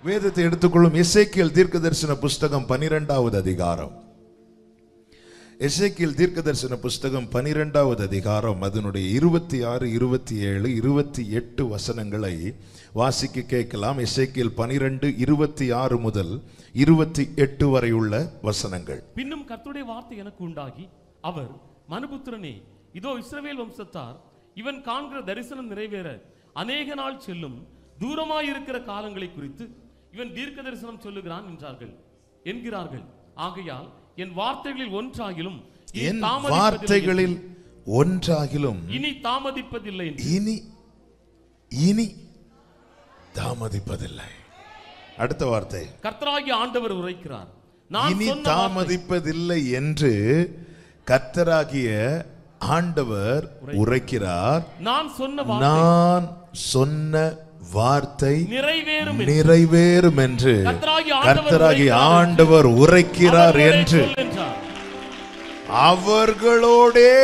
வேதத்தை எடுத்துக்கொள்ளும் எசேக்கியல் தீர்க்க தரிசன புஸ்தகம் பனிரெண்டாவது அதிகாரம் எசேக்கியல் தீர்க்க தரிசன புஸ்தகம் பனிரெண்டாவது அதிகாரம் அதனுடைய இருபத்தி ஆறு இருபத்தி ஏழு இருபத்தி எட்டு வசனங்களை வாசிக்க கேட்கலாம் எசேக்கியல் பனிரெண்டு இருபத்தி ஆறு முதல் இருபத்தி எட்டு வரை உள்ள வசனங்கள் பின்னும் கர்த்தருடைய வார்த்தை எனக்கு உண்டாகி அவர் மனுபுத்திரனே இதோ இஸ்ரவேல் வம்சத்தார் இவன் காண்கிற தரிசனம் நிறைவேற அநேக நாள் செல்லும் தூரமாயிருக்கிற காலங்களை குறித்து இவன் தீர்க்க தரிசனம் சொல்லுகிறான் என்றார்கள் என்கிறார்கள் ஆகையால் என் வார்த்தைகளில் ஒன்றாகிலும் இனி என் தாமதிப்பதில்லை வார்த்தைகளில் ஒன்றாகிலும் என்று- இனி தாமதிப்பதில்லை என்று இனி இனி தாமதிப்பதில்லை அடுத்த வார்த்தை கர்த்தராகிய ஆண்டவர் உரைக்கிறார் நான் இனி சொன்ன வார்த்தை- தாமதிப்பதில்லை என்று கர்த்தராகிய ஆண்டவர் உரைக்கிறார் நான் சொன்ன வார்த்தை நான் சொன்ன வார்த்தை நிறைவேறும் என்று நிறைவேறும் என்று கர்த்தராகிய ஆண்டவர் கர்த்தராகிய உரைக்கிறார் ஆண்டவர் உரைக்கிறார் அவர்களோடே என்று சொல் என்றார் அவர்களோடே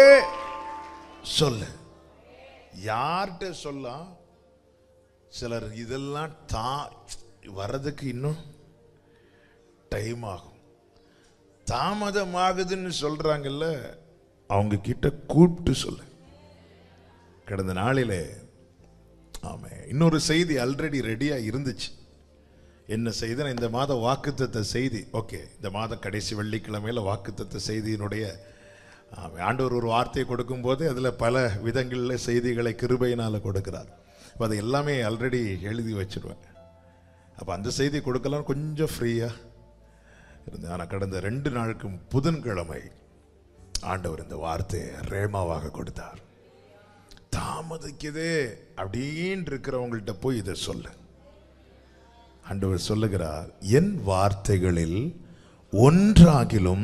சொல்லு யார்கிட்ட சொல்லலாம் சிலர் இதெல்லாம் தா வர்றதுக்கு இன்னும் டைம் ஆகும் தாமதமாகுதுன்னு சொல்றாங்கல்ல அவங்க கிட்ட கூப்பிட்டு சொல்லு கடந்த நாளிலே ஆமே இன்னொரு செய்தி ஆல்ரெடி ரெடியா இருந்துச்சு என்ன செய்தினா இந்த மாத வாக்குத்தத்த செய்தி ஓகே இந்த மாத கடைசி வெள்ளிக்கிழமையில வாக்குத்தத்த செய்தியினுடைய ஆமென். ஆண்டவர் ஒரு வார்த்தையை கொடுக்கும்போது அதில் பல விதங்களில் செய்திகளை கிருபையினால் கொடுக்கிறார் அப்போ அது எல்லாமே ஆல்ரெடி எழுதி வச்சிருவேன் அப்போ அந்த செய்தி கொடுக்கலாம் கொஞ்சம் ஃப்ரீயாக இருந்தேன் ஆனால் கடந்த ரெண்டு நாளுக்கு புதன்கிழமை ஆண்டவர் இந்த வார்த்தையை ரேமாவாக கொடுத்தார் தாமதிக்குதே அப்படின்னு இருக்கிறவங்கள்ட்ட போய் இதை சொல்லு ஆண்டவர் சொல்லுகிறார் என் வார்த்தைகளில் ஒன்றாகிலும்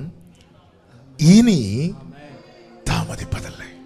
இனி தாமதிப்பதில்லை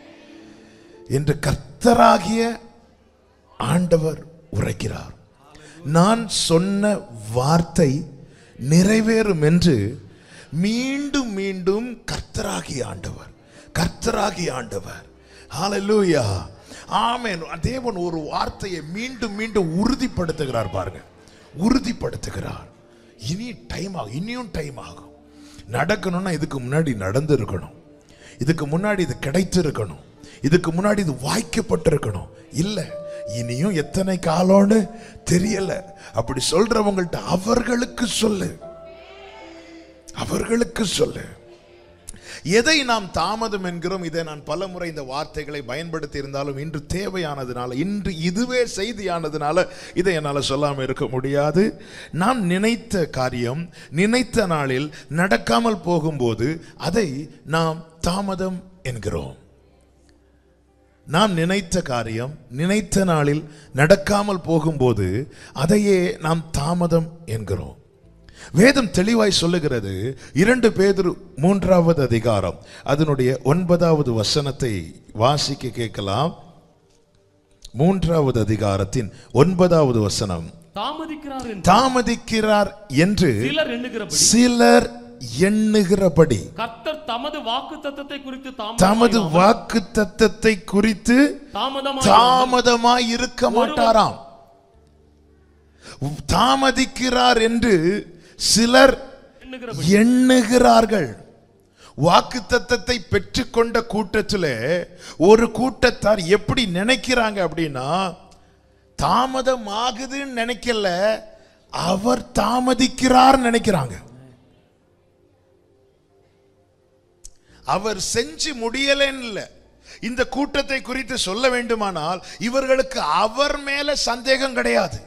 என்று கர்த்தராகிய ஆண்டவர் உரைக்கிறார் நான் சொன்ன வார்த்தை நிறைவேறும் என்று மீண்டும் மீண்டும் கர்த்தராகிய ஆண்டவர் கர்த்தராகிய ஆண்டவர் ஹalleluya ஆமென் தேவன் ஒரு வார்த்தையை மீண்டும் மீண்டும் உறுதிப்படுத்துகிறார் பாருங்க உறுதிப்படுத்துகிறார் இனி டைம் ஆகும் இனியும் டைம் ஆகும் நடக்கணும்னா இதுக்கு முன்னாடி நடந்திருக்கணும் இதுக்கு முன்னாடி இது கிடைத்திருக்கணும் இதுக்கு முன்னாடி இது வாய்க்கப்பட்டிருக்கணும் இல்ல இனியும் எத்தனை காலம்னு தெரியல அப்படி சொல்றவங்கள்ட்ட அவர்களுக்கு சொல்லு அவர்களுக்கு சொல்லு எதை நாம் தாமதம் என்கிறோம் இதை நான் பலமுறை இந்த வார்த்தைகளை பயன்படுத்தி இருந்தாலும் இன்று தேவையானதுனால இன்று இதுவே செய்தியானதுனால இதை என்னால் சொல்லாமல் இருக்க முடியாது நாம் நினைத்த காரியம் நினைத்த நாளில் நடக்காமல் போகும்போது அதை நாம் தாமதம் என்கிறோம் நாம் நினைத்த காரியம் நினைத்த நாளில் நடக்காமல் போகும்போது அதையே நாம் தாமதம் என்கிறோம் வேதம் தெளிவாய் சொல்லுகிறது இரண்டு பேதுரு மூன்றாவது அதிகாரம் அதனுடைய ஒன்பதாவது வசனத்தை வாசிக்க கேட்கலாம் மூன்றாவது அதிகாரத்தின் ஒன்பதாவது வசனம் தாமதிக்கிறார் என்று தாமதிக்கிறார் என்று சிலர் எண்ணுகிறபடி சிலர் எண்ணுகிறபடி கர்த்தர் தமது வாக்கு தத்தத்தை குறித்து தமது வாக்கு தத்தத்தை குறித்து தாமதமாக தாமதமாய் இருக்க மாட்டாராம் தாமதிக்கிறார் என்று சிலர் எண்ணுகிறபடி எண்ணுகிறார்கள் வாக்கு தத்தத்தை பெற்றுக்கொண்ட கூட்டத்தில் ஒரு கூட்டத்தார் எப்படி நினைக்கிறாங்க அப்படின்னா தாமதம் ஆகுதுன்னு நினைக்கல அவர் தாமதிக்கிறார் நினைக்கிறாங்க அவர் செஞ்சு முடியலன்னு இல்ல இந்த கூட்டத்தை குறித்து சொல்ல வேண்டுமானால் இவர்களுக்கு அவர் மேல சந்தேகம் கிடையாது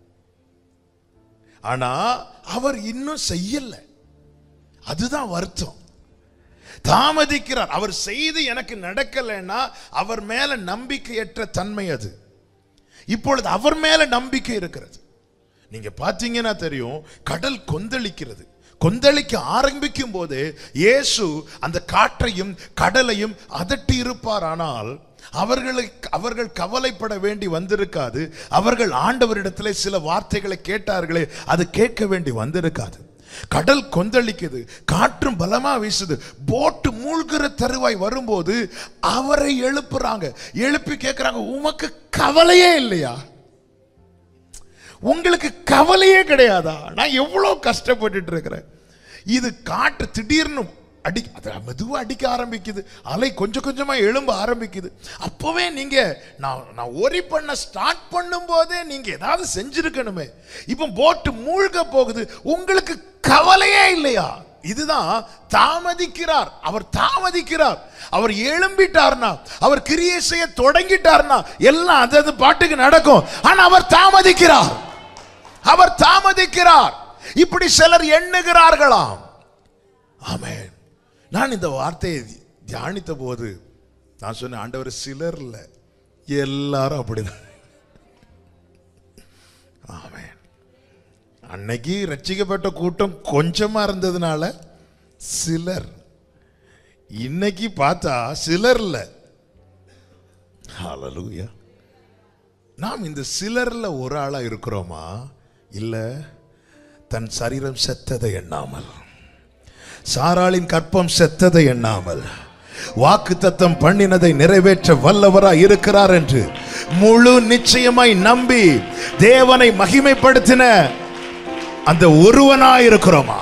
ஆனா அவர் இன்னும் செய்யல அதுதான் வருத்தம் தாமதிக்கிறார் அவர் செய்து எனக்கு நடக்கலைன்னா அவர் மேல நம்பிக்கையற்ற தன்மை அது இப்பொழுது அவர் மேல நம்பிக்கை இருக்கிறது நீங்க பாத்தீங்கன்னா தெரியும் கடல் கொந்தளிக்கிறது கொந்தளிக்க ஆரம்பிக்கும் போது இயேசு அந்த காற்றையும் கடலையும் அதட்டி இருப்பார் ஆனால் அவர்களுக்கு அவர்கள் கவலைப்பட வேண்டி வந்திருக்காது அவர்கள் ஆண்டவரிடத்தில் சில வார்த்தைகளை கேட்டார்களே அது கேட்க வேண்டி வந்திருக்காது கடல் கொந்தளிக்குது காற்றும் பலமா வீசுது போட்டு மூழ்கிற தருவாய் வரும்போது அவரை எழுப்புறாங்க எழுப்பி கேட்கிறாங்க உமக்கு கவலையே இல்லையா உங்களுக்கு கவலையே கிடையாதா நான் எவ்வளவு கஷ்டப்பட்டுட்டு இருக்கிறேன் இது காட்டு திடீர்னு அடி அது மெதுவா அடிக்க ஆரம்பிக்குது அலை கொஞ்சம் கொஞ்சமா எழும்ப ஆரம்பிக்குது அப்பவே நீங்க நான் நான் ஒரி பண்ண ஸ்டார்ட் பண்ணும் போதே நீங்க ஏதாவது செஞ்சிருக்கணுமே இப்போ போட்டு மூழ்க போகுது உங்களுக்கு கவலையே இல்லையா இதுதான் தாமதிக்கிறார் அவர் தாமதிக்கிறார் அவர் எழும்பிட்டார்னா அவர் கிரியை செய்ய தொடங்கிட்டார்னா எல்லாம் அது அது பாட்டுக்கு நடக்கும் ஆனா அவர் தாமதிக்கிறார் அவர் தாமதிக்கிறார் இப்படி சிலர் எண்ணுகிறார்களாம் ஆமென் நான் இந்த வார்த்தையை தியானித்த போது நான் சொன்னேன் ஆண்டவர் சிலர் இல்ல எல்லாரும் அப்படிதான் ஆமென் அன்னைக்கு ரட்சிக்கப்பட்ட கூட்டம் கொஞ்சமா இருந்ததுனால சிலர் இன்னைக்கு பார்த்தா சிலர் இல்ல ஹalleluya நாம் இந்த சிலர்ல ஒரு ஆளா இருக்கிறோமா இல்ல தன் சரீரம் செத்ததை எண்ணாமல் சாராளின் கற்பம் செத்ததை எண்ணாமல் வாக்கு தத்தம் பண்ணினதை நிறைவேற்ற வல்லவராய் இருக்கிறார் என்று முழு நிச்சயமாய் நம்பி தேவனை மகிமைப்படுத்தின அந்த ஒருவனாய் இருக்கிறோமா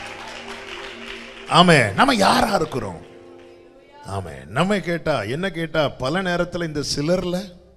ஆமே நம்ம யாரா இருக்கிறோம் ஆமே நம்ம கேட்டா என்ன கேட்டா பல நேரத்துல இந்த சிலர்ல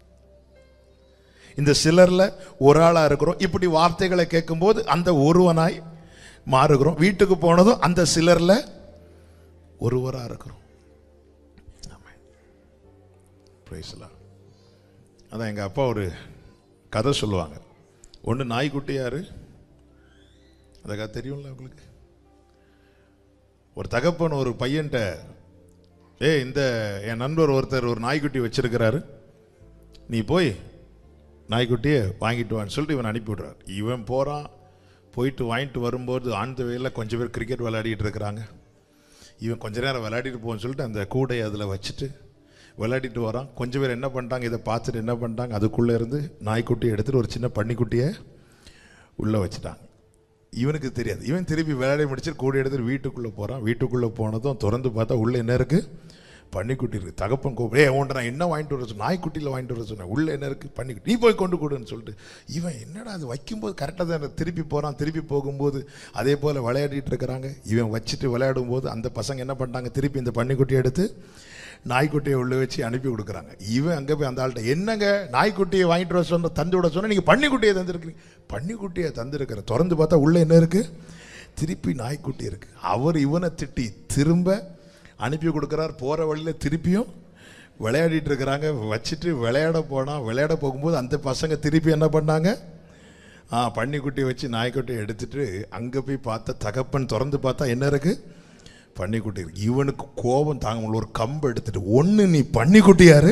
இந்த சிலர்ல ஒரு ஆளா இருக்கிறோம் இப்படி வார்த்தைகளை கேட்கும்போது அந்த ஒருவனாய் மாறுகிறோம் வீட்டுக்கு போனதும் அந்த சிலர்ல ஒருவரா இருக்கிறோம் ஆமென். Praise the Lord. அதான் எங்க அப்பா ஒரு கதை சொல்லுவாங்க ஒன்று நாய்க்குட்டி யாரு அந்த கதை தெரியும்ல உங்களுக்கு ஒரு தகப்பன் ஒரு பையன்ட்ட ஏய் இந்த என் நண்பர் ஒருத்தர் ஒரு நாய்க்குட்டி வச்சிருக்கிறாரு நீ போய் நாய்க்குட்டியை வாங்கிட்டு வான்னு சொல்லிட்டு இவன் அனுப்பி விடுறார் இவன் போகிறான் போயிட்டு வாங்கிட்டு வரும்போது ஆன் த வேல கொஞ்சம் பேர் கிரிக்கெட் விளையாடிட்டு இருக்கிறாங்க இவன் கொஞ்ச நேரம் விளையாடிட்டு போன்னு சொல்லிட்டு அந்த கூடையை அதில் வச்சுட்டு விளையாடிட்டு வரான் கொஞ்சம் பேர் என்ன பண்ணிட்டாங்க இதை பார்த்துட்டு என்ன பண்ணிட்டாங்க அதுக்குள்ளே இருந்து நாய்க்குட்டியை எடுத்துட்டு ஒரு சின்ன பன்னிக்குட்டியை உள்ளே வச்சுட்டாங்க இவனுக்கு தெரியாது இவன் திருப்பி விளையாடி முடிச்சுட்டு கூடை எடுத்துட்டு வீட்டுக்குள்ளே போகிறான் வீட்டுக்குள்ளே போனதும் திறந்து பார்த்தா உள்ளே என்ன இருக்குது பன்னிக்குட்டி இருக்கு தகப்பன் கூப்பிடு ஏ உன்ட்ட நான் என்ன வாங்கிட்டு வர சொன்னேன் நாய்க்குட்டியில் வாங்கிட்டு வர சொன்னேன் உள்ளே என்ன இருக்குது பன்னிக்குட்டி நீ போய் கொண்டு கொடுன்னு சொல்லிட்டு இவன் என்னடா அது வைக்கும்போது கரெக்டாக தான் திருப்பி போகிறான் திருப்பி போகும்போது அதே போல் விளையாடிட்டு இருக்கிறாங்க இவன் வச்சுட்டு விளையாடும் போது அந்த பசங்க என்ன பண்ணிட்டாங்க திருப்பி இந்த பன்னிக்குட்டியை எடுத்து நாய்க்குட்டியை உள்ள வச்சு அனுப்பி கொடுக்குறாங்க இவன் அங்கே போய் அந்த ஆள்கிட்ட என்னங்க நாய்க்குட்டியை வாங்கிட்டு வர சொன்ன தந்து விட சொன்ன நீங்கள் பன்னிக்குட்டியை தந்துருக்கிறீங்க பன்னிக்குட்டியை தந்துருக்கிற திறந்து பார்த்தா உள்ளே என்ன இருக்குது திருப்பி நாய்க்குட்டி இருக்கு அவர் இவனை திட்டி திரும்ப அனுப்பி கொடுக்குறார் போகிற வழியில் திருப்பியும் விளையாடிட்டு இருக்கிறாங்க வச்சுட்டு விளையாட போனால் விளையாட போகும்போது அந்த பசங்க திருப்பி என்ன பண்ணாங்க ஆ பன்னிக்குட்டியை வச்சு நாய்க்குட்டியை எடுத்துட்டு அங்கே போய் பார்த்தா தகப்பன் திறந்து பார்த்தா என்ன இருக்கு பன்னிக்குட்டி இருக்கு இவனுக்கு கோபம் தாங்க முடியல ஒரு கம்பு எடுத்துட்டு ஒன்று நீ பன்னிக்குட்டி யாரு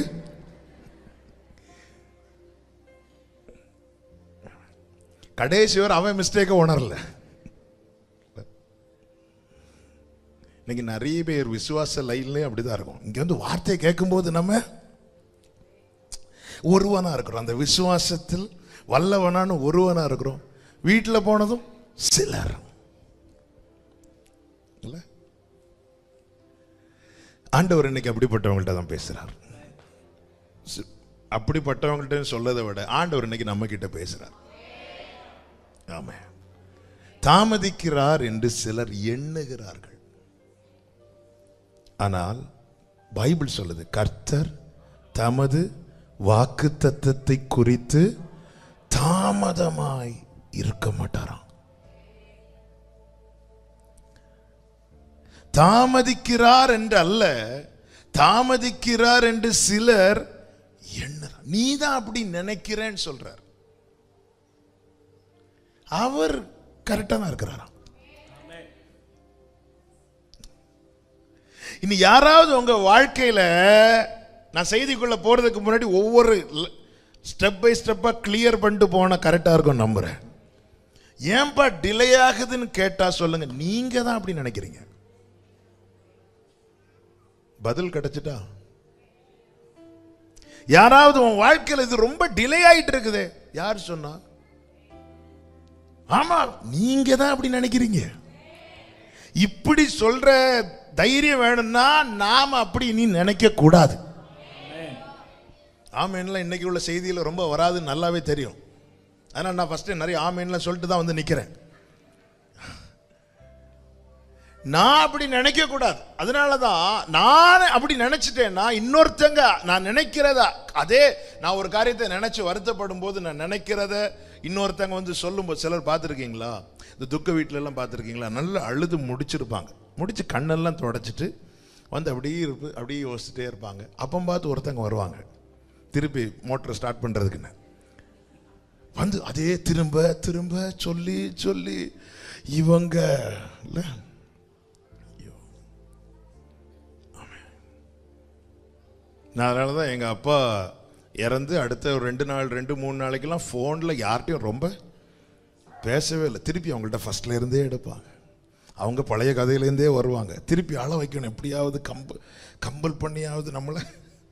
கடைசி வரை அவன் மிஸ்டேக்கை உணரல இன்னைக்கு நிறைய பேர் விசுவாச லைன்லேயும் அப்படிதான் இருக்கும் இங்க வந்து வார்த்தையை கேட்கும்போது நம்ம ஒருவனா இருக்கிறோம் அந்த விசுவாசத்தில் வல்லவனான ஒருவனா இருக்கிறோம் வீட்டில் போனதும் சிலர் இல்ல ஆண்டவர் இன்னைக்கு அப்படிப்பட்டவங்கள்ட்ட தான் பேசுறார் சி- அப்படிப்பட்டவங்கள்ட்ட சொல்லதை விட ஆண்டவர் இன்னைக்கு நம்ம கிட்ட பேசுறார் ஆமா தாமதிக்கிறார் என்று சிலர் எண்ணுகிறார்கள் ஆனால் பைபிள் சொல்லுது கர்த்தர் தமது வாக்கு தத்தத்தை குறித்து தாமதமாய் இருக்க மாட்டாராம் தாமதிக்கிறார் என்று அல்ல தாமதிக்கிறார் என்று சிலர் எண்ணுறார் நீ தான் அப்படி நினைக்கிறேன்னு சொல்றார் அவர் கரெக்டா தான் இருக்கிறாராம் இனி யாராவது உங்க வாழ்க்கையில நான் செய்திக்குள்ள போறதுக்கு முன்னாடி ஒவ்வொரு ஸ்டெப் பை ஸ்டெப்பா கிளியர் பண்ணிட்டு போன கரெக்டா இருக்கும் நம்புறேன் ஏன்பா டிலே ஆகுதுன்னு கேட்டா சொல்லுங்க நீங்க தான் அப்படி நினைக்கிறீங்க பதில் கிடைச்சிட்டா யாராவது உன் வாழ்க்கையில இது ரொம்ப டிலே ஆயிட்டு இருக்குதே யார் சொன்னா ஆமா நீங்க தான் அப்படி நினைக்கிறீங்க இப்படி சொல்ற தைரியம் வேணும்னா நாம அப்படி நீ நினைக்க கூடாது ஆமேன்ல இன்னைக்கு உள்ள செய்தியில ரொம்ப வராது நல்லாவே தெரியும் அதனால் நான் ஃபஸ்ட்டு நிறைய ஆமீன்லாம் சொல்லிட்டு தான் வந்து நிற்கிறேன் நான் அப்படி நினைக்க கூடாது அதனால தான் நான் அப்படி நினைச்சிட்டேன்னா இன்னொருத்தங்க நான் நினைக்கிறத அதே நான் ஒரு காரியத்தை நினைச்சு வருத்தப்படும் போது நான் நினைக்கிறத இன்னொருத்தங்க வந்து சொல்லும்போது சிலர் பார்த்துருக்கீங்களா இந்த துக்க வீட்ல எல்லாம் பார்த்துருக்கீங்களா நல்லா அழுது முடிச்சிருப்பாங்க முடிச்சு கண்ணெல்லாம் தொடச்சிட்டு வந்து அப்படியே இருப்பு அப்படியே யோசிச்சுட்டே இருப்பாங்க அப்போ பார்த்து ஒருத்தங்க வருவாங்க திருப்பி மோட்டரை ஸ்டார்ட் பண்ணுறதுக்குன்னு வந்து அதே திரும்ப திரும்ப சொல்லி சொல்லி இவங்க இல்லை நான் அதனால தான் எங்கள் அப்பா இறந்து அடுத்த ஒரு ரெண்டு நாள் ரெண்டு மூணு நாளைக்கெல்லாம் ஃபோனில் யார்கிட்டையும் ரொம்ப பேசவே இல்லை திருப்பி அவங்கள்ட்ட ஃபஸ்ட்ல இருந்தே எடுப்பாங்க அவங்க பழைய கதையிலேருந்தே வருவாங்க திருப்பி அழ வைக்கணும் எப்படியாவது கம்ப கம்பல் பண்ணியாவது நம்மளை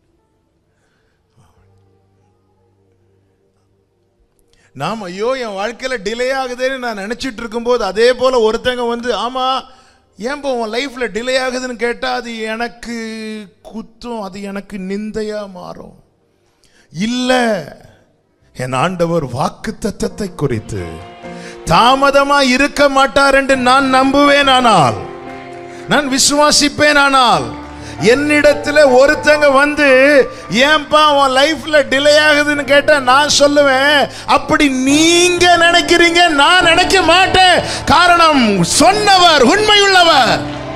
நாம் ஐயோ என் வாழ்க்கையில் டிலே ஆகுதுன்னு நான் நினச்சிட்டு இருக்கும்போது அதே போல் ஒருத்தங்க வந்து ஆமாம் ஏன்பா உன் லைஃப்பில் டிலே ஆகுதுன்னு கேட்டால் அது எனக்கு குத்தம் அது எனக்கு நிந்தையாக மாறும் இல்லை என் ஆண்டவர் வாக்கு தத்தத்தை குறித்து தாமதமா இருக்க மாட்டார் என்று நான் நம்புவேன் ஆனால் நான் விசுவாசிப்பேன் ஆனால் என்னிடத்துல ஒருத்தங்க வந்து ஏன்பா உன் லைஃப்ல டிலே ஆகுதுன்னு கேட்டா நான் சொல்லுவேன் அப்படி நீங்க நினைக்கிறீங்க நான் நினைக்க மாட்டேன் காரணம் சொன்னவர் உண்மையுள்ளவர்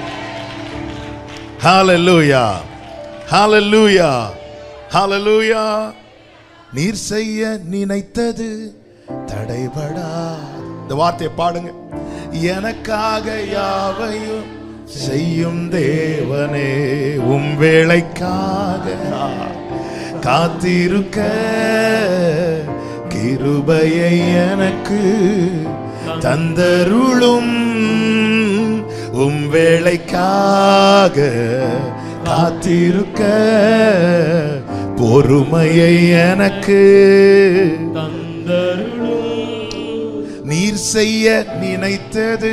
ஹalleluya ஹalleluya ஹalleluya நீர் செய்ய நினைத்தது தடைபடா இந்த வார்த்தையை பாடுங்க எனக்காக யாவையும் செய்யும் தேவனே உம் வேளைக்காக காத்திருக்க கிருபையை எனக்கு தந்தருளும் உம் வேளைக்காக காத்திருக்க பொறுமையை எனக்கு தந்தருளும் நீர் செய்ய நினைத்தது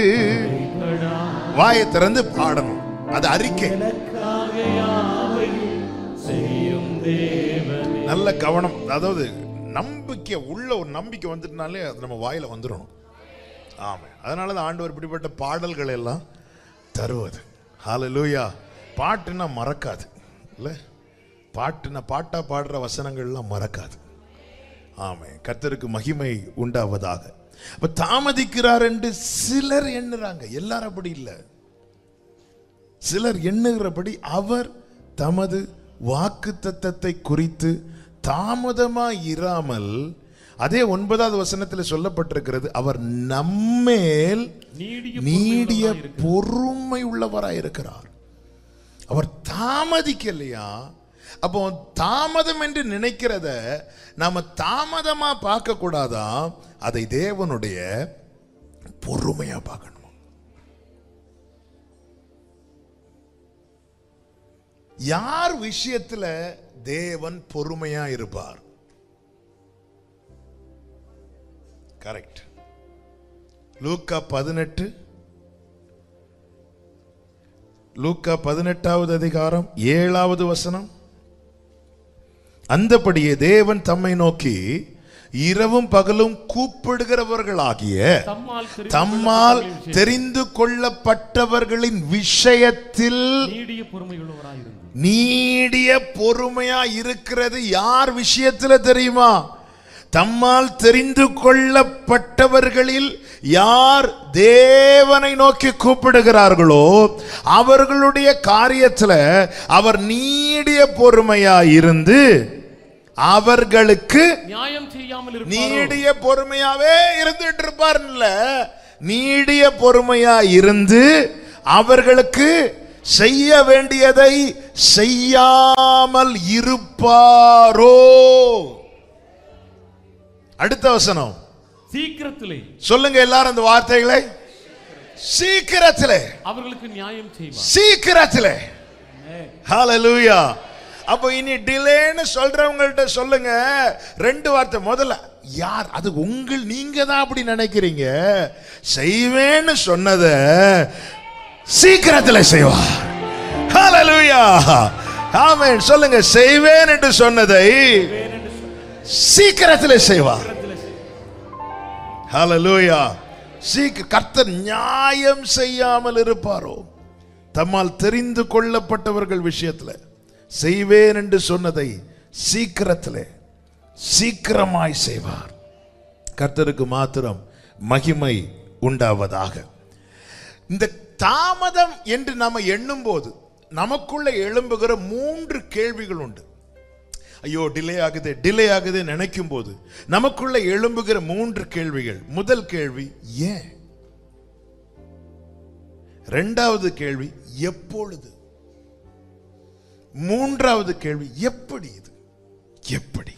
வாயை திறந்து பாடணும் அது அறிக்கை எனக்காக யாவையும் செய்யும் தேவனே நல்ல கவனம் அதாவது நம்பிக்கை உள்ள ஒரு நம்பிக்கை வந்துட்டுனாலே அது நம்ம வாயில வந்துடணும் ஆமாம் அதனால தான் ஆண்டவர் இப்படிப்பட்ட பாடல்கள் எல்லாம் தருவது ஹalleluya பாட்டுன்னா மறக்காது இல்லை பாட்டுன்னா பாட்டா பாடுற வசனங்கள்லாம் மறக்காது ஆமே கர்த்தருக்கு மகிமை உண்டாவதாக அப்ப தாமதிக்கிறார் என்று சிலர் எண்ணுறாங்க எல்லாரும் அப்படி இல்லை சிலர் எண்ணுகிறபடி அவர் தமது வாக்கு தத்தத்தை குறித்து தாமதமாய் இராமல் அதே ஒன்பதாவது வசனத்தில் சொல்லப்பட்டிருக்கிறது அவர் நம்மேல் நீடிய நீடிய பொறுமையுள்ளவராய் இருக்கிறார். பொறுமை உள்ளவராய் இருக்கிறார் அவர் தாமதிக்கலையா அப்போ தாமதம் என்று நினைக்கிறத நாம தாமதமா பார்க்க கூடாதா அதை தேவனுடைய பொறுமையா பார்க்கணும் யார் விஷயத்துல தேவன் பொறுமையா இருப்பார் கரெக்ட் லூக்கா பதினெட்டு லூக்கா பதினெட்டாவது அதிகாரம் ஏழாவது வசனம் அந்தபடியே தேவன் தம்மை நோக்கி இரவும் பகலும் கூப்பிடுகிறவர்களாகிய தம்மால் தெரிந்து தம்மால் கொள்ளப்பட்டவர்களின் விஷயத்தில் தெரிந்து கொள்ளப்பட்டவர்களின் விஷயத்தில் நீடிய பொறுமையுள்ளவராய் இருந்து நீடிய பொறுமையா இருக்கிறது யார் விஷயத்துல தெரியுமா தம்மால் தெரிந்து கொள்ளப்பட்டவர்களில் யார் தேவனை நோக்கி கூப்பிடுகிறார்களோ அவர்களுடைய காரியத்துல அவர் நீடிய பொறுமையா இருந்து அவர்களுக்கு நியாயம் செய்யாமல் இருப்பாரோ நீடிய பொறுமையாவே இருந்துட்டு இருப்பார்ல நீடிய பொறுமையா இருந்து அவர்களுக்கு செய்ய வேண்டியதை செய்யாமல் இருப்பாரோ அடுத்த வசனம் சீக்கிரத்திலே சொல்லுங்க எல்லாரும் அந்த வார்த்தைகளை சீக்கிரத்திலே அவர்களுக்கு நியாயம் செய்வார் சீக்கிரத்திலே ஹalleluya அப்போ இனி டிலேன்னு சொல்றவங்கள்ட்ட சொல்லுங்க ரெண்டு வார்த்தை முதல்ல யார் அது உங்கள் நீங்க தான் அப்படி நினைக்கிறீங்க செய்வேன்னு சொன்னத சீக்கிரத்தில் செய்வார் ஹalleluya ஆமென் சொல்லுங்க செய்வேன் என்று சொன்னதை சீக்கிரத்தில் செய்வார் ஹalleluya சீக்க கர்த்தர் நியாயம் செய்யாமல் இருப்பாரோ தம்மால் தெரிந்து கொள்ளப்பட்டவர்கள் விஷயத்துல செய்வேன் என்று சொன்னதை சீக்கிரத்திலே சீக்கிரமாய் செய்வார் கர்த்தருக்கு மாத்திரம் மகிமை உண்டாவதாக இந்த தாமதம் என்று நாம எண்ணும் போது நமக்குள்ள எழும்புகிற மூன்று கேள்விகள் உண்டு ஐயோ டிலே ஆகுது டிலே ஆகுது நினைக்கும் போது நமக்குள்ள எழும்புகிற மூன்று கேள்விகள் முதல் கேள்வி ஏன் ரெண்டாவது கேள்வி எப்பொழுது மூன்றாவது கேள்வி எப்படி இது எப்படி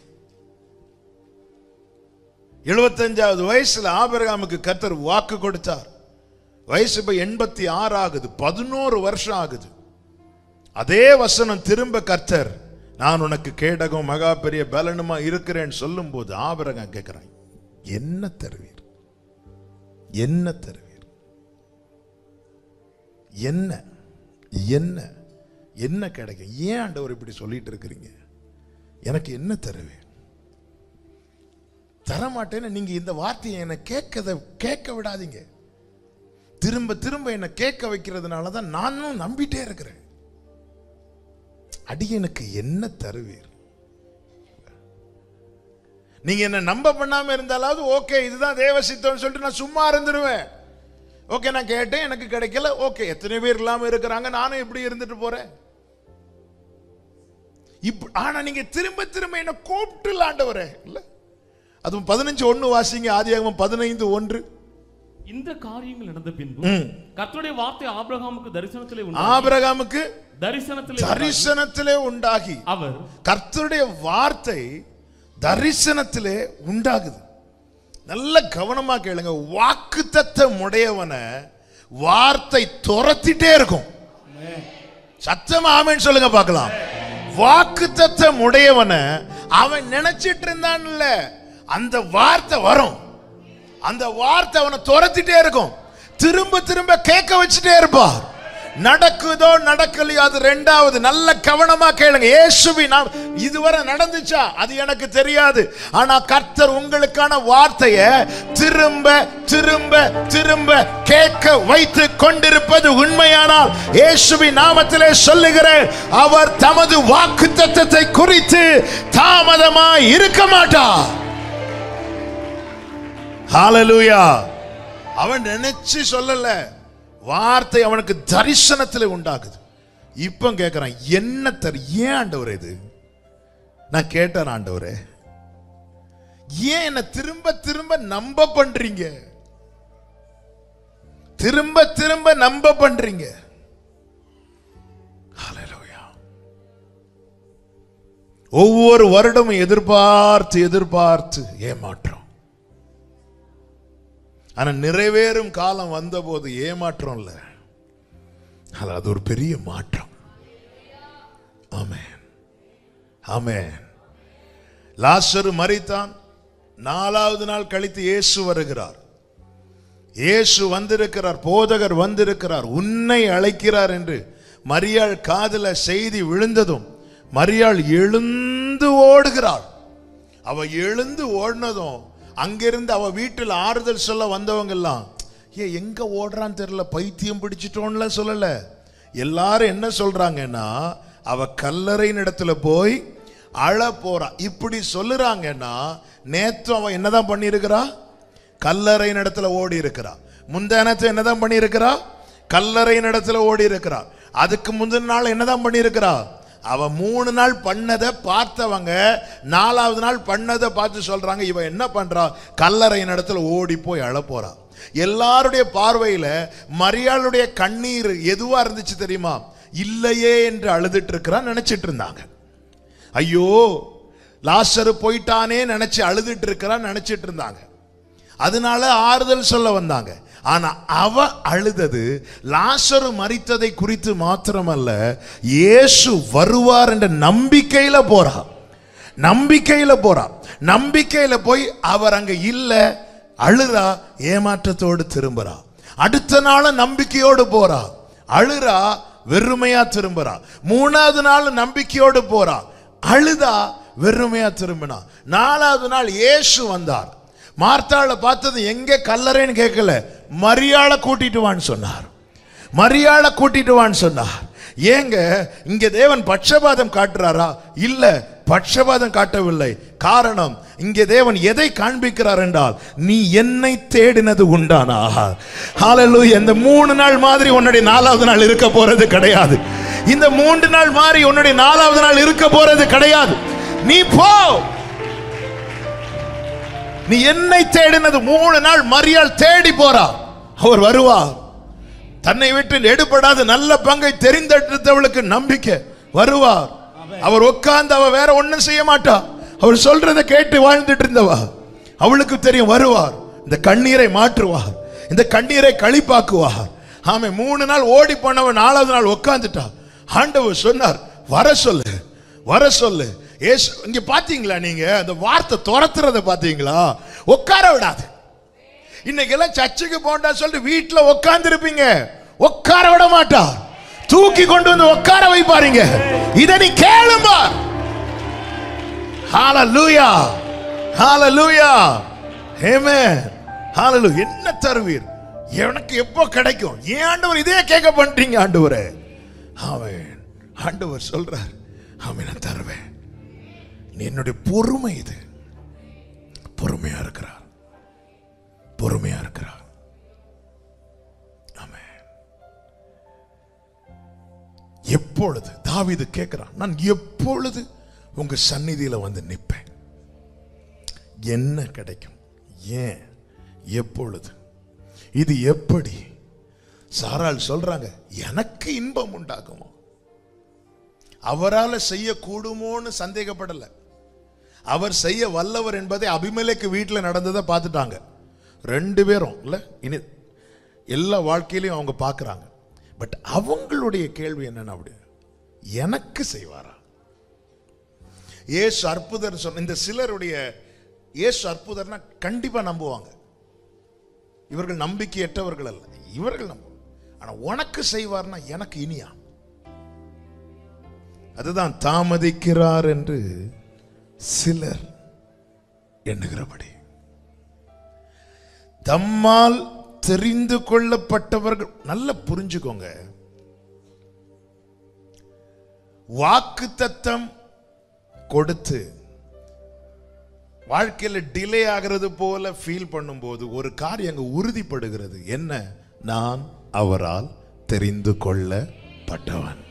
எழுபத்தஞ்சாவது வயசுல ஆபிரகாமுக்கு கர்த்தர் வாக்கு கொடுத்தார் வயசு இப்ப எண்பத்தி ஆறு ஆகுது பதினோரு வருஷம் ஆகுது அதே வசனம் திரும்ப கர்த்தர் நான் உனக்கு கேடகம் மகா பெரிய பலனுமா இருக்கிறேன்னு சொல்லும் போது ஆபரகம் கேட்கிறான் என்ன தருவீர் என்ன தருவீர் என்ன என்ன என்ன கிடைக்கும் ஏன் ஆண்டவர் இப்படி சொல்லிட்டு இருக்கிறீங்க எனக்கு என்ன தருவீர் தரமாட்டேன்னு நீங்க இந்த வார்த்தையை என்னை கேட்கத கேட்க விடாதீங்க திரும்ப திரும்ப என்னை கேட்க வைக்கிறதுனால தான் நானும் நம்பிட்டே இருக்கிறேன் அடியனுக்கு என்ன தருவீர் நீங்க என்ன நம்ப பண்ணாம இருந்தாலாவது ஓகே இதுதான் தேவ சித்தம்னு சொல்லிட்டு நான் சும்மா இருந்துருவேன் ஓகே நான் கேட்டேன் எனக்கு கிடைக்கல ஓகே எத்தனை பேர் இல்லாம இருக்கிறாங்க நானும் இப்படி இருந்துட்டு போறேன் இப்ப ஆனா நீங்க திரும்ப திரும்ப என்ன கூப்பிட்டு ஆண்டவரே இல்ல அதுவும் பதினஞ்சு ஒண்ணு வாசிங்க ஆதியாகமம் பதினைந்து ஒன்று இந்த காரியங்கள் நடந்த பின்பு ம். கர்த்தருடைய வார்த்தை ஆபிரகாமுக்கு தரிசனத்திலே உண்டாகி ஆபிரகாமுக்கு தரிசனத்திலே உண்டாகி தரிசனத்திலே உண்டாகி அவர் கர்த்தருடைய வார்த்தை தரிசனத்திலே உண்டாகுது நல்ல கவனமா கேளுங்க வாக்கு உடையவனை வார்த்தை துரத்திட்டே இருக்கும் சத்தமா ஆமென்னு சொல்லுங்க பார்க்கலாம் வாக்கு தத்தம் உடையவனை அவன் நினைச்சிட்டு இருந்தான்ல அந்த வார்த்தை வரும் அந்த வார்த்தை அவனை துரத்திட்டே இருக்கும் திரும்ப திரும்ப கேட்க வச்சுட்டே இருப்பார் நடக்குதோ நடக்கலையோ அது ரெண்டாவது நல்ல கவனமா கேளுங்க இயேசுவி நாம் இதுவரை நடந்துச்சா அது எனக்கு தெரியாது ஆனா கர்த்தர் உங்களுக்கான வார்த்தையை திரும்ப திரும்ப திரும்ப கேட்க வைத்து கொண்டிருப்பது உண்மையானால் இயேசுவி நாமத்திலே சொல்லுகிறேன் அவர் தமது வாக்கு தத்தத்தை குறித்து தாமதமாய் இருக்க மாட்டார் ஹalleluya அவன் நினைச்சு சொல்லல வார்த்தை அவனுக்கு தரிசனத்தில் உண்டாகுது இப்ப கேட்கிறான் என்ன தர் ஏன் ஆண்டவர் இது நான் கேட்டேன் ஆண்டவரே ஏன் என்ன திரும்ப திரும்ப நம்ப பண்றீங்க திரும்ப திரும்ப நம்ப பண்றீங்க ஹalleluya ஒவ்வொரு வருடமும் எதிர்பார்த்து எதிர்பார்த்து ஏமாற்றம் ஆனா நிறைவேறும் காலம் வந்தபோது ஏமாற்றம் இல்ல அது அது ஒரு பெரிய மாற்றம் ஆமென் ஆமென் லாசரு மரித்தான் நாலாவது நாள் கழித்து இயேசு வருகிறார் இயேசு வந்திருக்கிறார் போதகர் வந்திருக்கிறார் உன்னை அழைக்கிறார் என்று மரியாள் காதுல செய்தி விழுந்ததும் மரியாள் எழுந்து ஓடுகிறாள் அவ எழுந்து ஓடினதும் அங்கிருந்து அவ வீட்டில் ஆறுதல் சொல்ல வந்தவங்க எல்லாம் ஏ எங்க ஓடுறான்னு தெரியல பைத்தியம் பிடிச்சிட்டோன்ல சொல்லல எல்லாரும் என்ன சொல்றாங்கன்னா அவ கல்லறையின் இடத்துல போய் அழ போறா இப்படி சொல்லுறாங்கன்னா நேத்து அவன் என்னதான் பண்ணியிருக்கிறா கல்லறையின் இடத்துல ஓடி இருக்கிறா முந்தானத்து என்னதான் பண்ணியிருக்கிறா கல்லறையின் இடத்துல ஓடி இருக்கிறா அதுக்கு முந்தின நாள் என்னதான் பண்ணியிருக்கிறா அவ மூணு நாள் பண்ணதை பார்த்தவங்க நாலாவது நாள் பண்ணதை பார்த்து சொல்றாங்க இவ என்ன பண்றா கல்லறையின் இடத்துல ஓடி போய் அழ போறா எல்லாருடைய பார்வையில மரியாளுடைய கண்ணீர் எதுவா இருந்துச்சு தெரியுமா இல்லையே என்று அழுதுட்டு இருக்கிறான் நினைச்சிட்டு இருந்தாங்க ஐயோ லாசரு போயிட்டானே நினைச்சு அழுதுட்டு இருக்கிறான் நினைச்சிட்டு இருந்தாங்க அதனால ஆறுதல் சொல்ல வந்தாங்க ஆனா அவ அழுதது லாசரு மரித்ததை குறித்து மாத்திரமல்ல இயேசு வருவார் என்ற நம்பிக்கையில போறா நம்பிக்கையில போறா நம்பிக்கையில போய் அவர் அங்க இல்ல அழுறா ஏமாற்றத்தோடு திரும்புறா அடுத்த நாளும் நம்பிக்கையோடு போறா அழுறா வெறுமையா திரும்புறா மூணாவது நாள் நம்பிக்கையோடு போறா அழுதா வெறுமையா திரும்பினா நாலாவது நாள் இயேசு வந்தார் மார்த்தாளை பார்த்தது எங்க கல்லறைன்னு கேட்கல மரியாளை கூட்டிட்டு வான்னு சொன்னார் மரியாளை கூட்டிட்டு வான்னு சொன்னார் ஏங்க இங்க தேவன் பட்சபாதம் காட்டுறாரா இல்ல பட்சபாதம் காட்டவில்லை காரணம் இங்கே தேவன் எதை காண்பிக்கிறார் என்றால் நீ என்னை தேடினது உண்டானா ஹalleluya இந்த மூணு நாள் மாதிரி உன்னுடைய நாலாவது நாள் இருக்க போறது கிடையாது இந்த மூன்று நாள் மாதிரி உன்னுடைய நாலாவது நாள் இருக்க போறது கிடையாது நீ போ நீ என்னை தேடினது மூணு நாள் மரியாள் தேடி போறா அவர் வருவார் தன்னை விட்டு எடுபடாத நல்ல பங்கை தெரிந்தெடுத்தவளுக்கு நம்பிக்கை வருவார் அவர் உட்கார்ந்து அவ வேற ஒண்ணும் செய்ய மாட்டா அவர் சொல்றதை கேட்டு வாழ்ந்துட்டு இருந்தவா அவளுக்கு தெரியும் வருவார் இந்த கண்ணீரை மாற்றுவார் இந்த கண்ணீரை களிப்பாக்குவார் ஆமே மூணு நாள் ஓடி போனவன் நாலாவது நாள் உட்கார்ந்துட்டா ஆண்டவர் சொன்னார் வர சொல்லு வர சொல்லு ஏசு இங்க பாத்தீங்களா நீங்க அந்த வார்த்தை துரத்துறத பாத்தீங்களா உட்கார விடாது இன்னைக்கு எல்லாம் சர்ச்சுக்கு போண்டா சொல்லிட்டு வீட்டுல உட்கார்ந்து இருப்பீங்க உட்கார விட மாட்டா தூக்கி கொண்டு வந்து உட்கார வைப்பாருங்க இத நீ கேளும்பா ஹalleluya ஹalleluya ஆமென் ஹalleluya என்ன தருவீர் எனக்கு எப்போ கிடைக்கும் ஏன் ஆண்டவர் இதே கேட்க பண்றீங்க ஆண்டவரே ஆமென் ஆண்டவர் சொல்றார் ஆமென் நான் தருவேன் நீ என்னுடைய பொறுமை இது பொறுமையா இருக்கிறார் பொறுமையா இருக்கிறார் ஆமென் எப்பொழுது தாவீது கேட்கிறான் நான் எப்பொழுது உங்க சந்நிதியில வந்து நிற்பேன் என்ன கிடைக்கும் ஏன் எப்பொழுது இது எப்படி சாராள் சொல்றாங்க எனக்கு இன்பம் உண்டாகுமோ அவரால் செய்யக்கூடுமோன்னு சந்தேகப்படல அவர் செய்ய வல்லவர் என்பதை அபிமேலைக்கு வீட்டில் நடந்ததை பார்த்துட்டாங்க ரெண்டு பேரும் இல்ல இனி எல்லா வாழ்க்கையிலையும் அவங்க பார்க்குறாங்க பட் அவங்களுடைய கேள்வி என்னன்னா அப்படி எனக்கு செய்வாரா ஏசு அற்புதர் சொன்ன இந்த சிலருடைய ஏசு அற்புதர்னா கண்டிப்பா நம்புவாங்க இவர்கள் நம்பிக்கையற்றவர்கள் அல்ல இவர்கள் நம்புவாங்க ஆனா உனக்கு செய்வார்னா எனக்கு இனியா அதுதான் தாமதிக்கிறார் என்று சிலர் எண்ணுகிறபடி தம்மால் தெரிந்து கொள்ளப்பட்டவர்கள் நல்லா புரிஞ்சுக்கோங்க வாக்கு தத்தம் கொடுத்து வாழ்க்கையில டிலே ஆகிறது போல ஃபீல் பண்ணும்போது ஒரு காரியம் அங்க உறுதிப்படுகிறது என்ன நான் அவரால் தெரிந்து கொள்ளப்பட்டவன்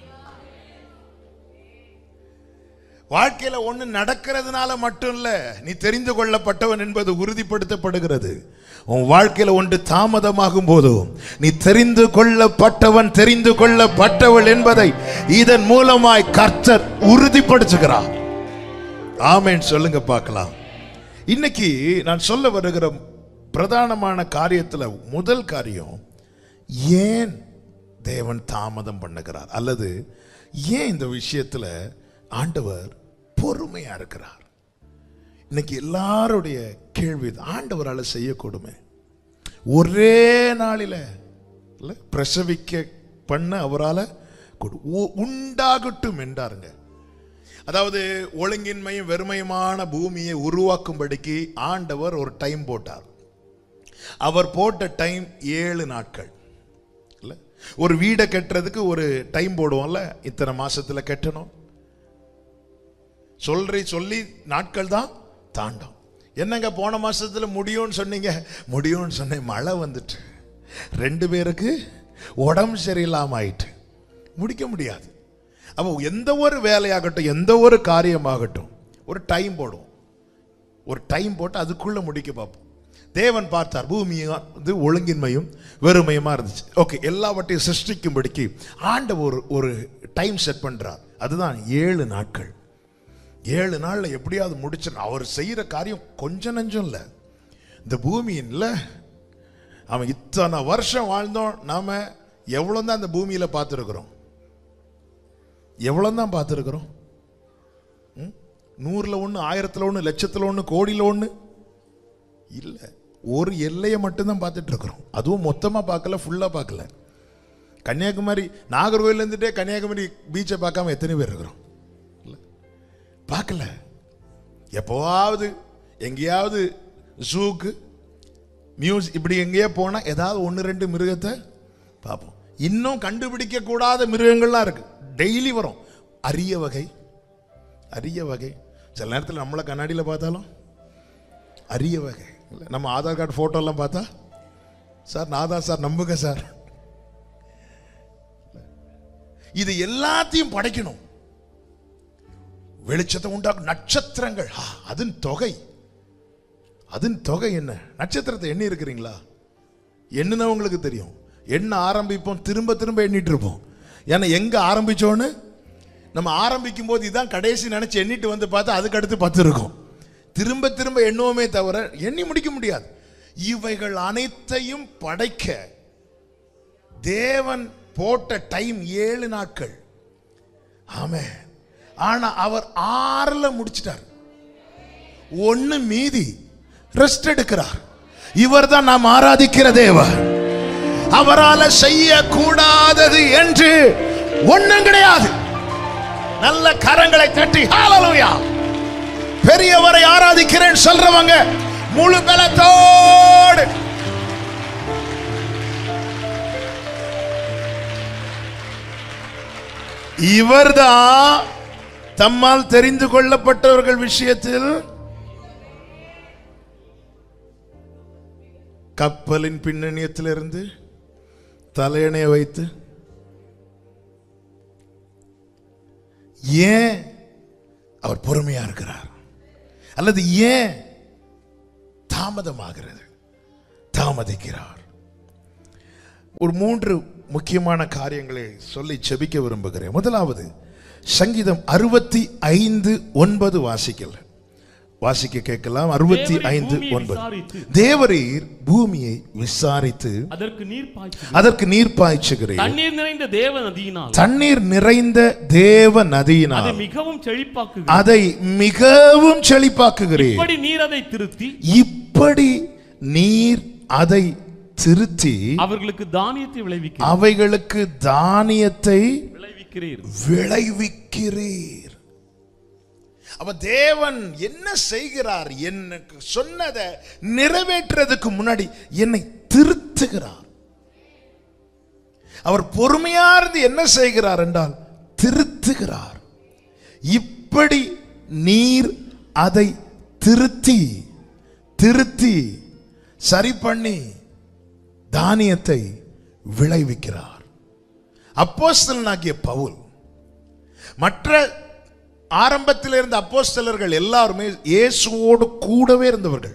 வாழ்க்கையில ஒண்ணு நடக்கிறதுனால மட்டும் இல்ல நீ தெரிந்து கொள்ளப்பட்டவன் என்பது உறுதிப்படுத்தப்படுகிறது உன் வாழ்க்கையில ஒன்று தாமதமாகும் போதும் நீ தெரிந்து கொள்ளப்பட்டவன் தெரிந்து கொள்ளப்பட்டவள் என்பதை இதன் மூலமாய் கர்த்தர் உறுதிப்படுத்துகிறார் ஆமென் சொல்லுங்க பார்க்கலாம் இன்னைக்கு நான் சொல்ல வருகிற பிரதானமான காரியத்துல முதல் காரியம் ஏன் தேவன் தாமதம் பண்ணுகிறார் அல்லது ஏன் இந்த விஷயத்துல ஆண்டவர் பொறுமையா இருக்கிறார் இன்னைக்கு எல்லாருடைய கேள்வி இது. ஆண்டவரால செய்யக்கூடுமே ஒரே நாளில இல்ல பிரசவிக்க பண்ண அவரால கூடும். உ- உண்டாகட்டும் என்றாருங்க அதாவது ஒழுங்கின்மையும் வெறுமையுமான பூமியை உருவாக்கும்படிக்கு ஆண்டவர் ஒரு டைம் போட்டார் அவர் போட்ட டைம் ஏழு நாட்கள் இல்ல ஒரு வீடை கட்டுறதுக்கு ஒரு டைம் போடுவோம்ல இத்தனை மாசத்துல கட்டணும் சொல்றி சொல்லி நாட்கள் தான் தாண்டும் என்னங்க போன மாசத்துல முடியும்னு சொன்னீங்க முடியும்னு சொன்னேன் மழை வந்துட்டு ரெண்டு பேருக்கு உடம்பு சரியில்லாம ஆயிட்டு முடிக்க முடியாது அப்போ எந்த ஒரு வேலையாகட்டும் எந்த ஒரு காரியமாகட்டும் ஒரு டைம் போடுவோம் ஒரு டைம் போட்டு அதுக்குள்ள முடிக்க பார்ப்போம் தேவன் பார்த்தார் பூமியும் வந்து ஒழுங்கின்மையும் வெறுமையுமா இருந்துச்சு ஓகே எல்லாவற்றையும் சிருஷ்டிக்கும்படிக்கு ஆண்டவர் ஒரு ஒரு டைம் செட் பண்றார் அதுதான் ஏழு நாட்கள் ஏழு நாள்ல எப்படியாவது முடிச்சிடணும் அவர் செய்யற காரியம் கொஞ்சம் நஞ்சம் இல்லை இந்த பூமியின்ல அவன் இத்தனை வருஷம் வாழ்ந்தோம் நாம எவ்வளவு தான் அந்த பூமியில பார்த்துருக்குறோம் எவ்வளவு தான் பார்த்துருக்குறோம் நூறுல ஒன்று ஆயிரத்துல ஒன்று லட்சத்துல ஒன்று கோடியில ஒன்று இல்லை ஒரு எல்லையை மட்டும்தான் பார்த்துட்டு இருக்கிறோம் அதுவும் மொத்தமாக பார்க்கல ஃபுல்லாக பார்க்கல கன்னியாகுமரி நாகர்கோவில் இருந்துட்டே கன்னியாகுமரி பீச்சை பார்க்காம எத்தனை பேர் இருக்கிறோம் இல்ல. பார்க்கல எப்போவாவது எங்கேயாவது ஜூக்கு மியூஸ் இப்படி எங்கேயோ போனா ஏதாவது ஒன்று ரெண்டு மிருகத்தை பார்ப்போம் இன்னும் கண்டுபிடிக்க கூடாத மிருகங்கள்லாம் இருக்கு டெய்லி வரும் அரிய வகை அரிய வகை சில நேரத்தில் நம்மளை கண்ணாடியில் பார்த்தாலும் அரிய வகை இல்ல, நம்ம ஆதார் கார்டு ஃபோட்டோலாம் பார்த்தா சார் நான் தான் சார் நம்புங்க சார் இது எல்லாத்தையும் படைக்கணும் வெளிச்சத்தை உண்டாக்கும் நட்சத்திரங்கள் ஆ, அதன் தொகை அதன் தொகை என்ன நட்சத்திரத்தை எண்ணி இருக்கிறீங்களா எண்ணுனவங்களுக்கு தெரியும் எண்ண ஆரம்பிப்போம் திரும்ப திரும்ப எண்ணிட்டு இருப்போம் ஏன்னா எங்க ஆரம்பிச்சோன்னு நம்ம ஆரம்பிக்கும் போது இதான் கடைசி நினைச்சு எண்ணிட்டு வந்து பார்த்தா அதுக்கு அடுத்து பத்து இருக்கும் திரும்ப திரும்ப எண்ணுவோமே தவிர எண்ணி முடிக்க முடியாது இவைகள் அனைத்தையும் படைக்க தேவன் போட்ட டைம் ஏழு நாட்கள் ஆமே ஆனா அவர் ஆறுல முடிச்சிட்டார் ஒண்ணு மீதி ரெஸ்ட் எடுக்கிறார் இவர்தான் நாம் ஆராதிக்கிற தேவன் அவரால செய்ய கூடாதது என்று ஒண்ணும் கிடையாது நல்ல கரங்களை தட்டி ஹalleluya பெரியவரை ஆராதிக்கிறேன் சொல்றவங்க முழு பலத்தோடு இவர்தான் தம்மால் தெரிந்து கொள்ளப்பட்டவர்கள் விஷயத்தில் கப்பலின் பின்னணியத்திலிருந்து தலையணைய வைத்து ஏன் அவர் பொறுமையா இருக்கிறார் அல்லது ஏன் தாமதமாகிறது தாமதிக்கிறார் ஒரு மூன்று முக்கியமான காரியங்களை சொல்லி செபிக்க விரும்புகிறேன் முதலாவது சங்கீதம் அறுபத்தி ஐந்து ஒன்பது வாசிக்கல வாசிக்க கேட்கலாம் அறுபத்தி தேவரீர் ஐந்து பூமியை ஒன்பது விசாரித்து, தேவரீர் பூமியை விசாரித்து அதற்கு நீர் பாய்ச்சி அதற்கு நீர் பாய்ச்சுகிறீர் தண்ணீர் நிறைந்த தேவ நதியினால் தண்ணீர் நிறைந்த தேவ நதியினால் அதை மிகவும் செழிப்பாக்கு அதை மிகவும் செழிப்பாக்குகிறீர் இப்படி நீர் அதை திருத்தி இப்படி நீர் அதை திருத்தி அவர்களுக்கு தானியத்தை விளைவிக்க அவைகளுக்கு தானியத்தை விளைவிக்கிறீர் விளைவிக்கிறீர் அப்ப தேவன் என்ன செய்கிறார் எனக்கு சொன்னதை நிறைவேற்றுறதுக்கு முன்னாடி என்னை திருத்துகிறார் அவர் பொறுமையா இருந்து என்ன செய்கிறார் என்றால் திருத்துகிறார் இப்படி நீர் அதை திருத்தி திருத்தி சரி பண்ணி தானியத்தை விளைவிக்கிறார் அப்போஸ்தலனாகிய பவுல் மற்ற ஆரம்பத்தில் இருந்த அப்போஸ்தலர்கள் எல்லாருமே இயேசுவோடு கூடவே இருந்தவர்கள்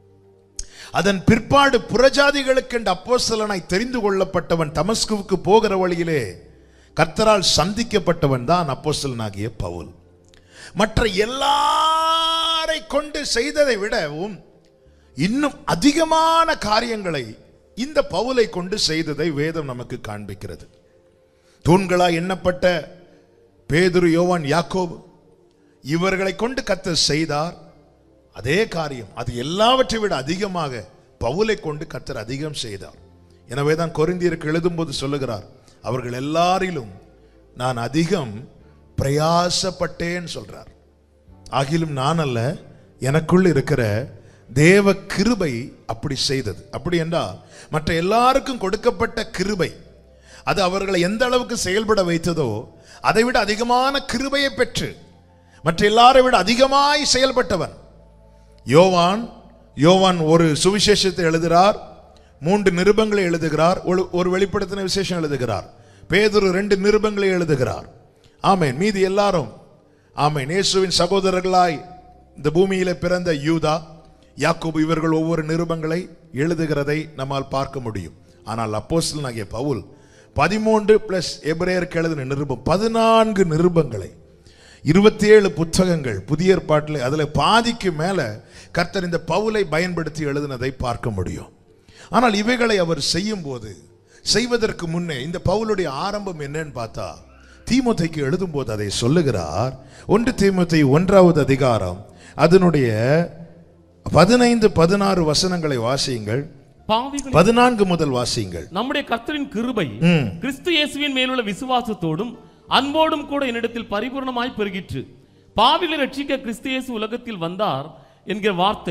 அதன் பிற்பாடு புறஜாதிகளுக்கு என்ற அப்போஸ்தலனாய் தெரிந்து கொள்ளப்பட்டவன் தமஸ்குவுக்கு போகிற வழியிலே கர்த்தரால் சந்திக்கப்பட்டவன் தான் அப்போஸ்தலனாகிய பவுல் மற்ற எல்லாரை கொண்டு செய்ததை விடவும் இன்னும் அதிகமான காரியங்களை இந்த பவுலை கொண்டு செய்ததை வேதம் நமக்கு காண்பிக்கிறது தூண்களாய் எண்ணப்பட்ட பேதுரு யோவான் யாக்கோபு இவர்களை கொண்டு கர்த்தர் செய்தார் அதே காரியம் அது எல்லாவற்றை விட அதிகமாக பவுலை கொண்டு கர்த்தர் அதிகம் செய்தார் எனவே தான் கொரிந்தியருக்கு எழுதும்போது சொல்லுகிறார் அவர்கள் எல்லாரிலும் நான் அதிகம் பிரயாசப்பட்டேன் சொல்றார் ஆகிலும் நான் அல்ல எனக்குள் இருக்கிற தேவ கிருபை அப்படி செய்தது அப்படி என்றால் மற்ற எல்லாருக்கும் கொடுக்கப்பட்ட கிருபை அது அவர்களை எந்த அளவுக்கு செயல்பட வைத்ததோ அதை விட அதிகமான கிருபையை பெற்று மற்ற எல்லாரை விட அதிகமாய் செயல்பட்டவன் யோவான் யோவான் ஒரு சுவிசேஷத்தை எழுதுகிறார் மூன்று நிருபங்களை எழுதுகிறார் ஒரு ஒரு வெளிப்படுத்தின விசேஷம் எழுதுகிறார் பேதுரு ரெண்டு நிருபங்களை எழுதுகிறார் ஆமென் மீதி எல்லாரும் ஆமென் இயேசுவின் சகோதரர்களாய் இந்த பூமியில பிறந்த யூதா யாக்கோபு இவர்கள் ஒவ்வொரு நிருபங்களை எழுதுகிறதை நம்மால் பார்க்க முடியும் ஆனால் அப்போஸ்தலனாகிய பவுல் பதிமூன்று பிளஸ் எபிரேயருக்கு எழுதின நிருபம் பதினான்கு நிருபங்களை இருபத்தி ஏழு புத்தகங்கள் புதிய ஏற்பாட்டில் அதுல பாதிக்கு மேல கர்த்தர் இந்த பவுலை பயன்படுத்தி எழுதினதை பார்க்க முடியும் ஆனால் இவைகளை அவர் செய்யும் போது செய்வதற்கு முன்னே இந்த பவுலுடைய ஆரம்பம் என்னன்னு பார்த்தா தீமோத்தைக்கு எழுதும்போது அதை சொல்லுகிறார் ஒன்று தீமோத்தை ஒன்றாவது அதிகாரம் அதனுடைய பதினைந்து பதினாறு வசனங்களை வாசியுங்கள் பாவிகள் பதினான்கு முதல் வாசியுங்கள் நம்முடைய கர்த்தரின் கிருபை ம். கிறிஸ்து இயேசுவின் மேலுள்ள விசுவாசத்தோடும் அன்போடும் கூட என்னிடத்தில் பரிபூர்ணமாய் பெருகிற்று பாவிகளை ரட்சிக்க கிறிஸ்து இயேசு உலகத்தில் வந்தார் என்கிற வார்த்தை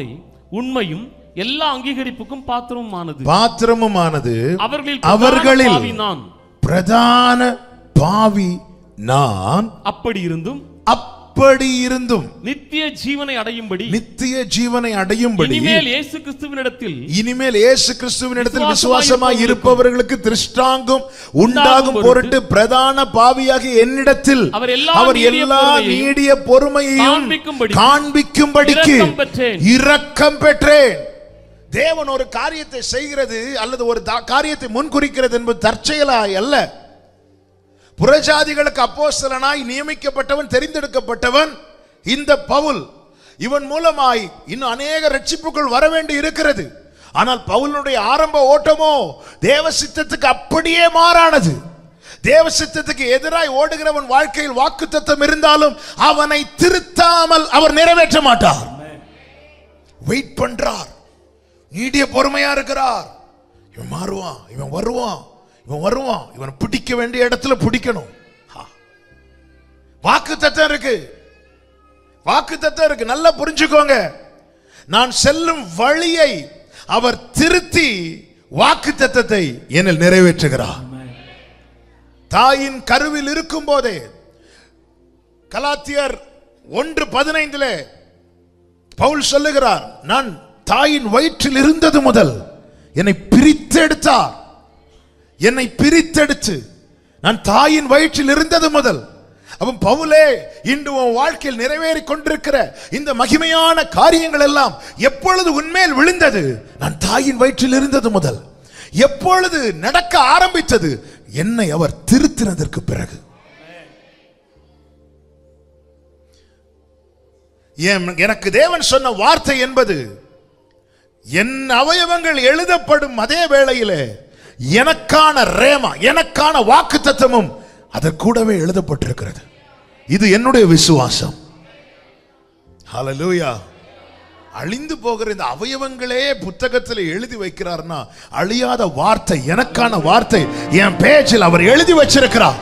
உண்மையும் எல்லா அங்கீகரிப்புக்கும் பாத்திரமுமானது பாத்திரமுமானது அவர்களில் அவர்களில் பிரதான பாவி நான் பிரதான பாவி நான் அப்படி இருந்தும் அப்படி இருந்தும் நித்திய ஜீவனை அடையும்படி நித்திய ஜீவனை அடையும்படி இனிமேல் இயேசு கிறிஸ்துவினிடத்தில் இனிமேல் இயேசு கிறிஸ்துவினிடத்தில் விசுவாசமாய் விசுவாசமாய் இருப்பவர்களுக்கு திருஷ்டாங்கம் உண்டாகும் உண்டாகும் பொருட்டு பிரதான பாவியாகி என்னிடத்தில் அவர் எல்லா அவர் நீடிய எல்லா பொறுமையையும் நீடிய பொறுமையையும் காண்பிக்கும்படி காண்பிக்கும்படிக்கு இரக்கம் பெற்றேன். இரக்கம் பெற்றேன் தேவன் ஒரு காரியத்தை செய்கிறது அல்லது ஒரு தா- காரியத்தை முன்குறிக்கிறது என்பது தற்செயலாய் அல்ல புறஜாதிகளுக்கு அப்போஸ்தலனாய் நியமிக்கப்பட்டவன் தெரிந்தெடுக்கப்பட்டவன் இந்த பவுல் இவன் மூலமாய் இன்னும் அநேக ரட்சிப்புகள் வர வேண்டி இருக்கிறது ஆனால் பவுலுடைய ஆரம்ப ஓட்டமோ தேவ சித்தத்துக்கு அப்படியே மாறானது தேவ சித்தத்துக்கு எதிராய் ஓடுகிறவன் வாழ்க்கையில் வாக்குத்தத்தம் இருந்தாலும் அவனை திருத்தாமல் அவர் நிறைவேற்ற மாட்டார் வெயிட் பண்றார் நீடிய பொறுமையா இருக்கிறார் இவன் மாறுவான் இவன் வருவான் இவன் வருவான் இவன் பிடிக்க வேண்டிய இடத்துல பிடிக்கணும் வாக்கு தத்தம் இருக்கு வாக்கு தத்தம் இருக்கு நல்லா புரிஞ்சுக்கோங்க நான் செல்லும் வழியை அவர் திருத்தி வாக்கு தத்தத்தை என்னில் நிறைவேற்றுகிறார் தாயின் கருவில் இருக்கும் போதே கலாத்தியர் ஒன்று பதினைந்துல பவுல் சொல்லுகிறார் நான் தாயின் வயிற்றில் இருந்தது முதல் என்னை பிரித்தெடுத்தார் என்னை பிரித்தெடுத்து நான் தாயின் வயிற்றில் இருந்தது முதல் அவன் பவுலே இன்று உன் வாழ்க்கையில் நிறைவேறி கொண்டிருக்கிற இந்த மகிமையான காரியங்கள் எல்லாம் எப்பொழுது உன்மேல் விழுந்தது நான் தாயின் வயிற்றில் இருந்தது முதல் எப்பொழுது நடக்க ஆரம்பித்தது என்னை அவர் திருத்தினதற்கு பிறகு என்- எனக்கு தேவன் சொன்ன வார்த்தை என்பது என் அவயவங்கள் எழுதப்படும் அதே வேளையிலே எனக்கான ரேமா எனக்கான வாக்கு தத்துவமும் அதற்கூடவே எழுதப்பட்டிருக்கிறது இது என்னுடைய விசுவாசம் ஹalleluya அழிந்து போகிற இந்த அவயவங்களே புத்தகத்தில் எழுதி வைக்கிறார்னா அழியாத வார்த்தை எனக்கான வார்த்தை என் பேச்சில் அவர் எழுதி வச்சிருக்கிறார்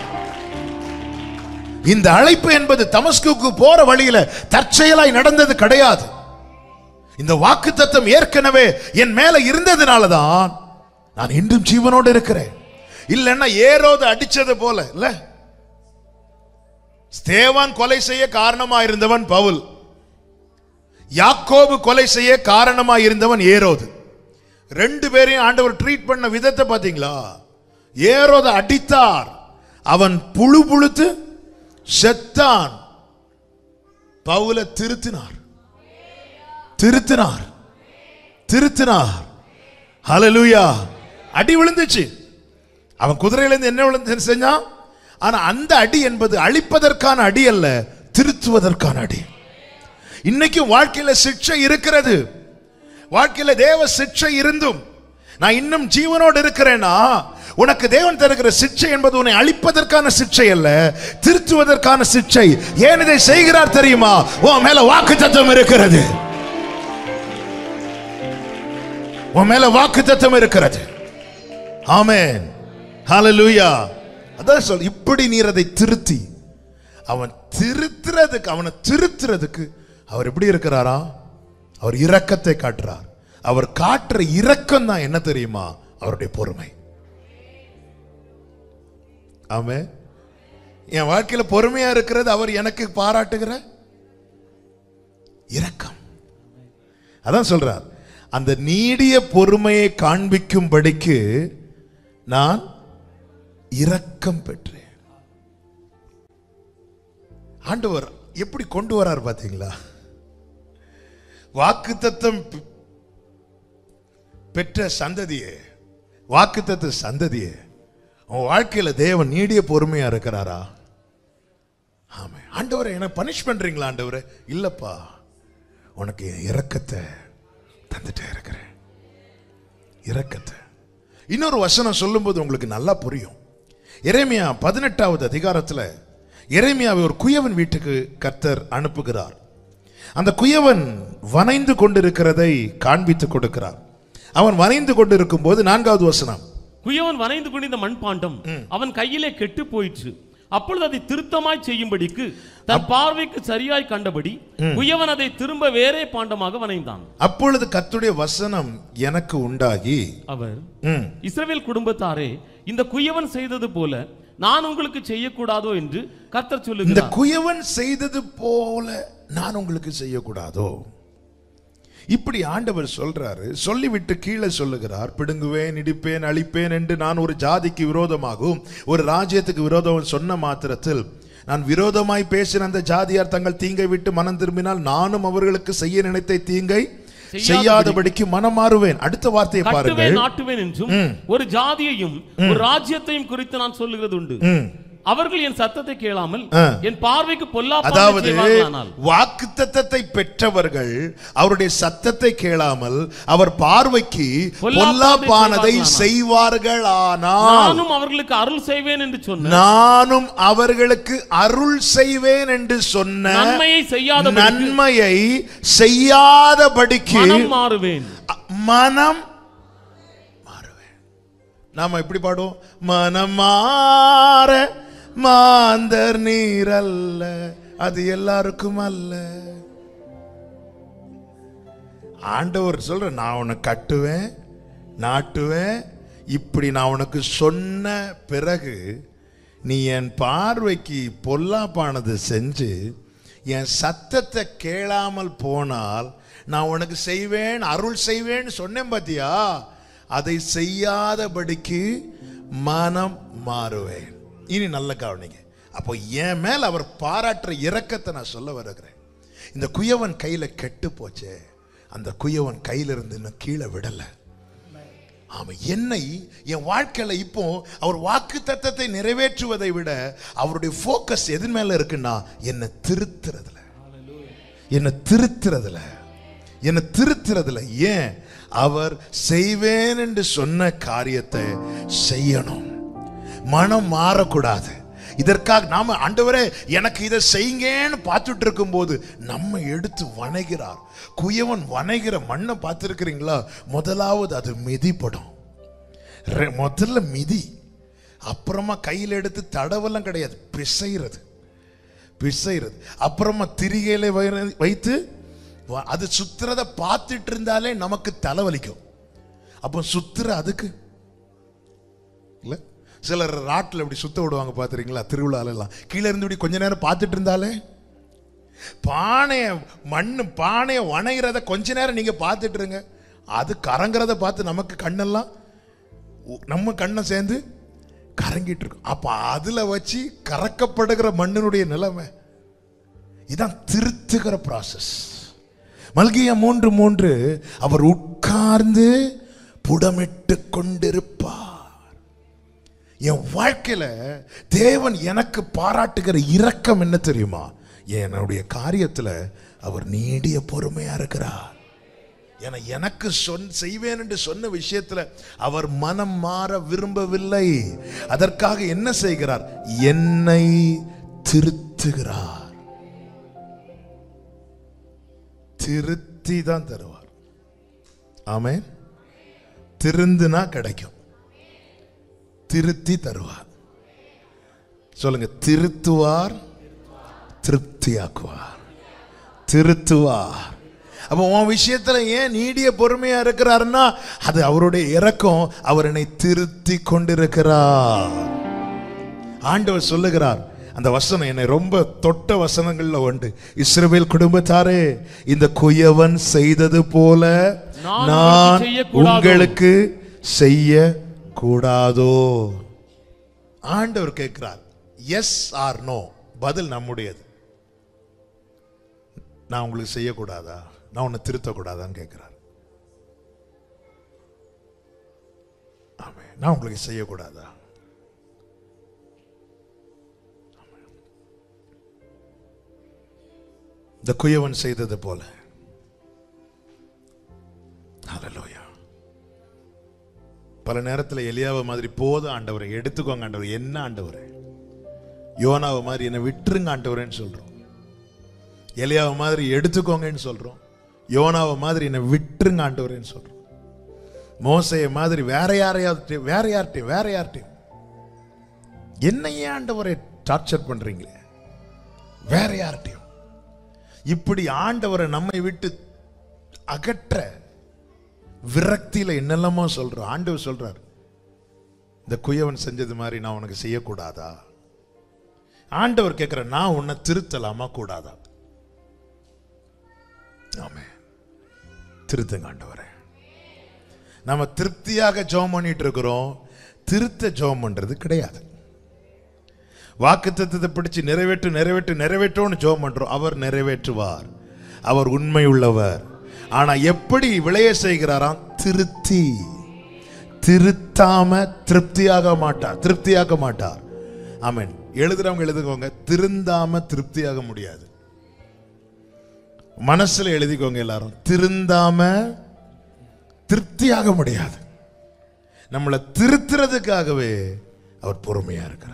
இந்த அழைப்பு என்பது தமஸ்குக்கு போற வழியில தற்செயலாய் நடந்தது கிடையாது இந்த வாக்கு தத்தம் ஏற்கனவே என் மேல இருந்ததுனால தான் நான் இன்றும் ஜீவனோடு இருக்கிறேன் இல்லைன்னா ஏரோது அடிச்சது போல இல்ல ஸ்தேவான் கொலை செய்ய காரணமா இருந்தவன் பவுல் யாக்கோபு கொலை செய்ய காரணமா இருந்தவன் ஏரோது ரெண்டு பேரையும் ஆண்டவர் ட்ரீட் பண்ண விதத்தை பாத்தீங்களா ஏரோத அடித்தார் அவன் புழு புழுத்து செத்தான் பவுல திருத்தினார் திருத்தினார் திருத்தினார் ஹalleluya அடி விழுந்துச்சு அவன் குதிரையில இருந்து என்ன விழுந்து செஞ்சான் ஆனா அந்த அடி என்பது அழிப்பதற்கான அடி அல்ல திருத்துவதற்கான அடி இன்னைக்கும் வாழ்க்கையில சிக்ஷை இருக்கிறது வாழ்க்கையில தேவ சிக்ஷை இருந்தும் நான் இன்னும் ஜீவனோடு இருக்கிறேனா உனக்கு தேவன் தருகிற சிக்ஷை என்பது உன்னை அழிப்பதற்கான சிக்ஷை அல்ல திருத்துவதற்கான சிக்ஷை ஏன் இதை செய்கிறார் தெரியுமா உன் மேல வாக்கு தத்துவம் இருக்கிறது உன் மேல வாக்கு தத்துவம் இருக்கிறது ஆமென் ஹalleluya அதான் சொல் இப்படி நீர் அதை திருத்தி அவன் திருத்துறதுக்கு அவனை திருத்துறதுக்கு அவர் எப்படி இருக்கிறாரா அவர் இரக்கத்தை காட்டுறார் அவர் காட்டுற இரக்கம் தான் என்ன தெரியுமா அவருடைய பொறுமை ஆமே என் வாழ்க்கையில பொறுமையா இருக்கிறது அவர் எனக்கு பாராட்டுகிற இரக்கம் அதான் சொல்றார் அந்த நீடிய பொறுமையை காண்பிக்கும்படிக்கு நான் இரக்கம் பெற்றேன் ஆண்டவர் எப்படி கொண்டு வரார் பாத்தீங்களா வாக்குத்தத்தம் பெ- பெற்ற சந்ததியே வாக்குத்தத்த சந்ததியே உன் வாழ்க்கையில தேவன் நீடிய பொறுமையா இருக்கிறாரா ஆமா ஆண்டவரை என்ன பனிஷ் பண்றீங்களா ஆண்டவரே இல்லப்பா உனக்கு என் இரக்கத்தை தந்துட்டே இருக்கிறேன் இரக்கத்தை இன்னொரு வசனம் சொல்லும்போது உங்களுக்கு நல்லா புரியும் எரேமியா பதினெட்டாவது அதிகாரத்துல எரேமியாவை ஒரு குயவன் வீட்டுக்கு கர்த்தர் அனுப்புகிறார் அந்த குயவன் வனைந்து கொண்டிருக்கிறதை காண்பித்து கொடுக்கிறார் அவன் வனைந்து கொண்டிருக்கும் போது நான்காவது வசனம் குயவன் வரைந்து கொண்டிருந்த மண்பாண்டம் அவன் கையிலே கெட்டு போயிற்று அப்பொழுது அதை திருத்தமாய் செய்யும்படிக்கு தன் பார்வைக்கு சரியாய் கண்டபடி குயவன் அதை திரும்ப வேறே பாண்டமாக வனைந்தான் அப்பொழுது கர்த்தருடைய வசனம் எனக்கு உண்டாகி அவர் ம், இஸ்ரவேல் குடும்பத்தாரே இந்த குயவன் செய்தது போல நான் உங்களுக்கு செய்யக்கூடாதோ என்று கர்த்தர் இந்த சொல்லுகிறார் குயவன் செய்தது போல நான் உங்களுக்கு செய்யக்கூடாதோ இப்படி ஆண்டவர் சொல்றாரு சொல்லிவிட்டு கீழே சொல்லுகிறார் பிடுங்குவேன் இடிப்பேன் அழிப்பேன் என்று நான் ஒரு ஜாதிக்கு விரோதமாகவும் ஒரு ராஜ்யத்துக்கு விரோதம் சொன்ன மாத்திரத்தில் நான் விரோதமாய் பேசின அந்த ஜாதியார் தங்கள் தீங்கை விட்டு மனம் திரும்பினால் நானும் அவர்களுக்கு செய்ய நினைத்த தீங்கை செய்யாதபடிக்கு மனம் மாறுவேன் அடுத்த வார்த்தையை கட்டுவேன் பாருங்கள் நாட்டுவேன் என்றும் ஒரு ஜாதியையும் ஒரு ராஜ்யத்தையும் குறித்து நான் சொல்லுகிறது உண்டு ம். அவர்கள் என் சத்தத்தை கேளாமல் ஆ. என் பார்வைக்கு பொல்லாப்பான அதாவது செய்வார்களானால் வாக்குத்தத்தத்தை பெற்றவர்கள் அவருடைய சத்தத்தை கேளாமல் அவர் பார்வைக்கு பொல்லாப்பானதை செய்வார்களானால் நானும் அவர்களுக்கு அருள் செய்வேன் என்று சொன்ன நானும் அவர்களுக்கு அருள் செய்வேன் என்று சொன்ன நன்மையை செய்யாத நன்மையை செய்யாதபடிக்கு மனம் மாறுவேன் அ- மனம் மாறுவேன் நாம எப்படி பாடுவோம் மனம் மாற மாந்தர் நீர் அல்ல அது எல்லாருக்கும் அல்ல ஆண்டவர் சொல்ற நான் உன்னை கட்டுவேன் நாட்டுவேன் இப்படி நான் உனக்கு சொன்ன பிறகு நீ என் பார்வைக்கு பொல்லாப்பானது செஞ்சு என் சத்தத்தை கேளாமல் போனால் நான் உனக்கு செய்வேன் அருள் செய்வேன்னு சொன்னேன் பாத்தியா அதை செய்யாதபடிக்கு மனம் மாறுவேன் இனி நல்ல கவனிங்க அப்போ என் மேல் அவர் பாராட்டுற இரக்கத்தை நான் சொல்ல வருகிறேன் இந்த குயவன் கையில கெட்டு போச்சே அந்த குயவன் கையில இருந்து இன்னும் கீழே விடல ஆமா என்னை என் வாழ்க்கையில இப்போ அவர் வாக்கு தத்தத்தை நிறைவேற்றுவதை விட அவருடைய ஃபோக்கஸ் எது மேல இருக்குன்னா என்னை திருத்துறதுல என்னை திருத்துறதுல என்னை திருத்துறதுல ஏன் அவர் செய்வேன் என்று சொன்ன காரியத்தை செய்யணும் மனம் மாறக்கூடாது இதற்காக நாம ஆண்டவரே எனக்கு இதை செய்யுங்கன்னு பார்த்துட்டு இருக்கும்போது நம்ம எடுத்து வணைகிறார் குயவன் வணைகிற மண்ணை பார்த்துருக்கிறீங்களா முதலாவது அது மிதிப்படும் ரெ- முதல்ல மிதி அப்புறமா கையில் எடுத்து தடவெல்லாம் கிடையாது பிசைறது பிசைறது அப்புறமா திரிகையில வை- வைத்து வ- அது சுத்துறத பார்த்துட்டு இருந்தாலே நமக்கு தலைவலிக்கும் அப்போ சுத்துற அதுக்கு இல்ல சிலர் ராட்டில் இப்படி சுத்த விடுவாங்க பார்த்துறீங்களா திருவிழால எல்லாம் கீழே இருந்து இப்படி கொஞ்ச நேரம் பார்த்துட்டு இருந்தாலே பானைய மண்ணு பானைய வணைகிறத கொஞ்ச நேரம் நீங்க பார்த்துட்டு இருங்க அது கறங்குறத பார்த்து நமக்கு கண்ணெல்லாம் உ- நம்ம கண்ணை சேர்ந்து கறங்கிட்டு இருக்கும் அப்ப அதுல வச்சு கறக்கப்படுகிற மண்ணினுடைய நிலைமை இதான் திருத்துகிற ப்ராசஸ் மல்கியா மூன்று மூன்று அவர் உட்கார்ந்து புடமிட்டு கொண்டிருப்பார் என் வாழ்க்கையில தேவன் எனக்கு பாராட்டுகிற இரக்கம் என்ன தெரியுமா என்னுடைய காரியத்துல அவர் நீடிய பொறுமையா இருக்கிறார் என எனக்கு சொன் செய்வேன் என்று சொன்ன விஷயத்துல அவர் மனம் மாற விரும்பவில்லை அதற்காக என்ன செய்கிறார் என்னை திருத்துகிறார் திருத்தி தான் தருவார் ஆமென் திருந்துனா கிடைக்கும் திருத்தி தருவார் சொல்லுங்க திருத்துவார் திருப்தியாக்குவார் திருத்துவார் அப்போ உன் விஷயத்துல ஏன் நீடிய பொறுமையா இருக்கிறாருன்னா அது அவருடைய இரக்கம் அவர் என்னை திருத்தி கொண்டிருக்கிறார் ஆண்டவர் சொல்லுகிறார் அந்த வசனம் என்னை ரொம்ப தொட்ட வசனங்கள்ல உண்டு இஸ்ரவேல் குடும்பத்தாரே இந்த குயவன் செய்தது போல நான் நான் செய்யக்கூடாதோ? உங்களுக்கு செய்ய கூடாதோ ஆண்டவர் கேட்கிறார் எஸ் ஆர் நோ பதில் நம்முடையது நான் உங்களுக்கு செய்யக்கூடாதா நான் உன்னை திருத்தக்கூடாதான்னு கேட்கிறார் ஆமென். நான் உங்களுக்கு செய்யக்கூடாதா ஆமென். இந்த குயவன் செய்தது போல ஹalleluya பல நேரத்தில் எலியாவை மாதிரி போதும் ஆண்டவரை எடுத்துக்கோங்க ஆண்டவர் என்ன ஆண்டவரே யோனாவை மாதிரி என்னை விட்டுருங்க ஆண்டவரேன்னு சொல்றோம் எலியாவை மாதிரி எடுத்துக்கோங்கன்னு சொல்றோம் யோனாவை மாதிரி என்னை விட்டுருங்க ஆண்டவரேன்னு சொல்றோம் மோசைய மாதிரி வேற யாரையாவது வேற யார்ட்டையும் வேற யார்ட்டையும் என்ன ஏன் ஆண்டவரை டார்ச்சர் பண்றீங்களே வேற யார்கிட்டயும் இப்படி ஆண்டவரை நம்மை விட்டு அகற்ற விரக்தியில என்னெல்லாமோ சொல்றோம் ஆண்டவர் சொல்றார் இந்த குயவன் செஞ்சது மாதிரி நான் உனக்கு செய்யக்கூடாதா ஆண்டவர் கேட்கிற நான் உன்னை திருத்தலாமா கூடாதா ஆமே திருத்துங்க ஆண்டவரே நம்ம திருப்தியாக ஜெபம் பண்ணிட்டு இருக்கிறோம் திருத்த ஜெபம் பண்றது கிடையாது வாக்குத்தத்தத்தை பிடிச்சு நிறைவேற்று நிறைவேற்று நிறைவேற்றோன்னு ஜெபம் பண்றோம் அவர் நிறைவேற்றுவார் அவர் உண்மை உள்ளவர் ஆனா எப்படி விளைய செய்கிறாராம் திருத்தி திருத்தாம திருப்தியாக மாட்டார் திருப்தியாக்க மாட்டார் ஆமென் எழுதுறவங்க எழுதுக்கோங்க திருந்தாம திருப்தியாக முடியாது மனசுல எழுதிக்கோங்க எல்லாரும் திருந்தாம திருப்தியாக முடியாது நம்மளை திருத்துறதுக்காகவே அவர் பொறுமையா இருக்கிறார்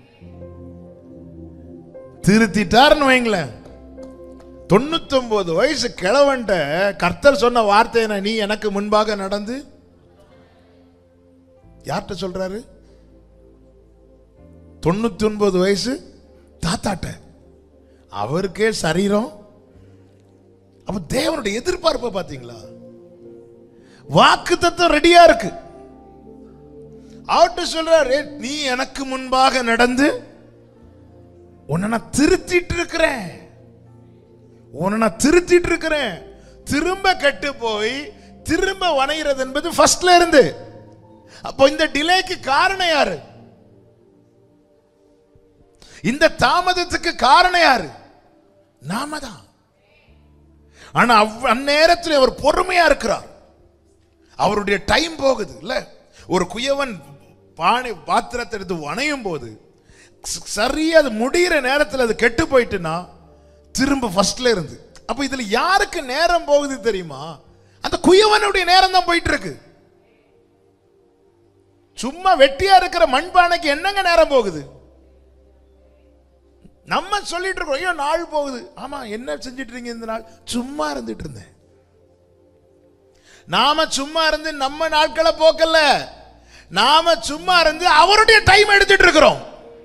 திருத்திட்டாருன்னு வைங்களேன் தொண்ணூத்தொன்பது வயசு கிழவன்ட்ட கர்த்தர் சொன்ன வார்த்தை என்ன நீ எனக்கு முன்பாக நடந்து யார்கிட்ட சொல்றாரு தொண்ணூத்தி ஒன்பது வயசு தாத்தாட்ட அவருக்கே சரீரம் அப்ப தேவனுடைய எதிர்பார்ப்பை பாத்தீங்களா வாக்கு தத்துவம் ரெடியா இருக்கு அவர்கிட்ட சொல்றாரு நீ எனக்கு முன்பாக நடந்து உன்னை நான் திருத்திட்டு இருக்கிறேன் உன்னை நான் திருத்திட்டு இருக்கிறேன் திரும்ப கெட்டு போய் திரும்ப வணைகிறது என்பது ஃபர்ஸ்ட்ல இருந்து அப்போ இந்த டிலேக்கு காரணம் யாரு இந்த தாமதத்துக்கு காரணம் யாரு நாம தான் ஆனா அவ் அந்நேரத்தில் அவர் பொறுமையா இருக்கிறார் அவருடைய டைம் போகுது இல்ல ஒரு குயவன் பானை பாத்திரத்தை எடுத்து வணையும் போது ச- சரியா அது முடியிற நேரத்தில் அது கெட்டு போயிட்டுனா திரும்ப ஃபர்ஸ்ட்ல இருந்து அப்ப இதுல யாருக்கு நேரம் போகுது தெரியுமா அந்த குயவனுடைய நேரம் தான் போயிட்டு இருக்கு சும்மா வெட்டியா இருக்கிற மண்பானைக்கு என்னங்க நேரம் போகுது நம்ம சொல்லிட்டு இருக்கோம் ஐயோ நாள் போகுது ஆமா என்ன செஞ்சிட்டு இருக்கீங்க இந்த நாள் சும்மா இருந்துட்டு இருந்தேன் நாம சும்மா இருந்து நம்ம நாட்களை போக்கல நாம சும்மா இருந்து அவருடைய டைம் எடுத்துட்டு இருக்கிறோம்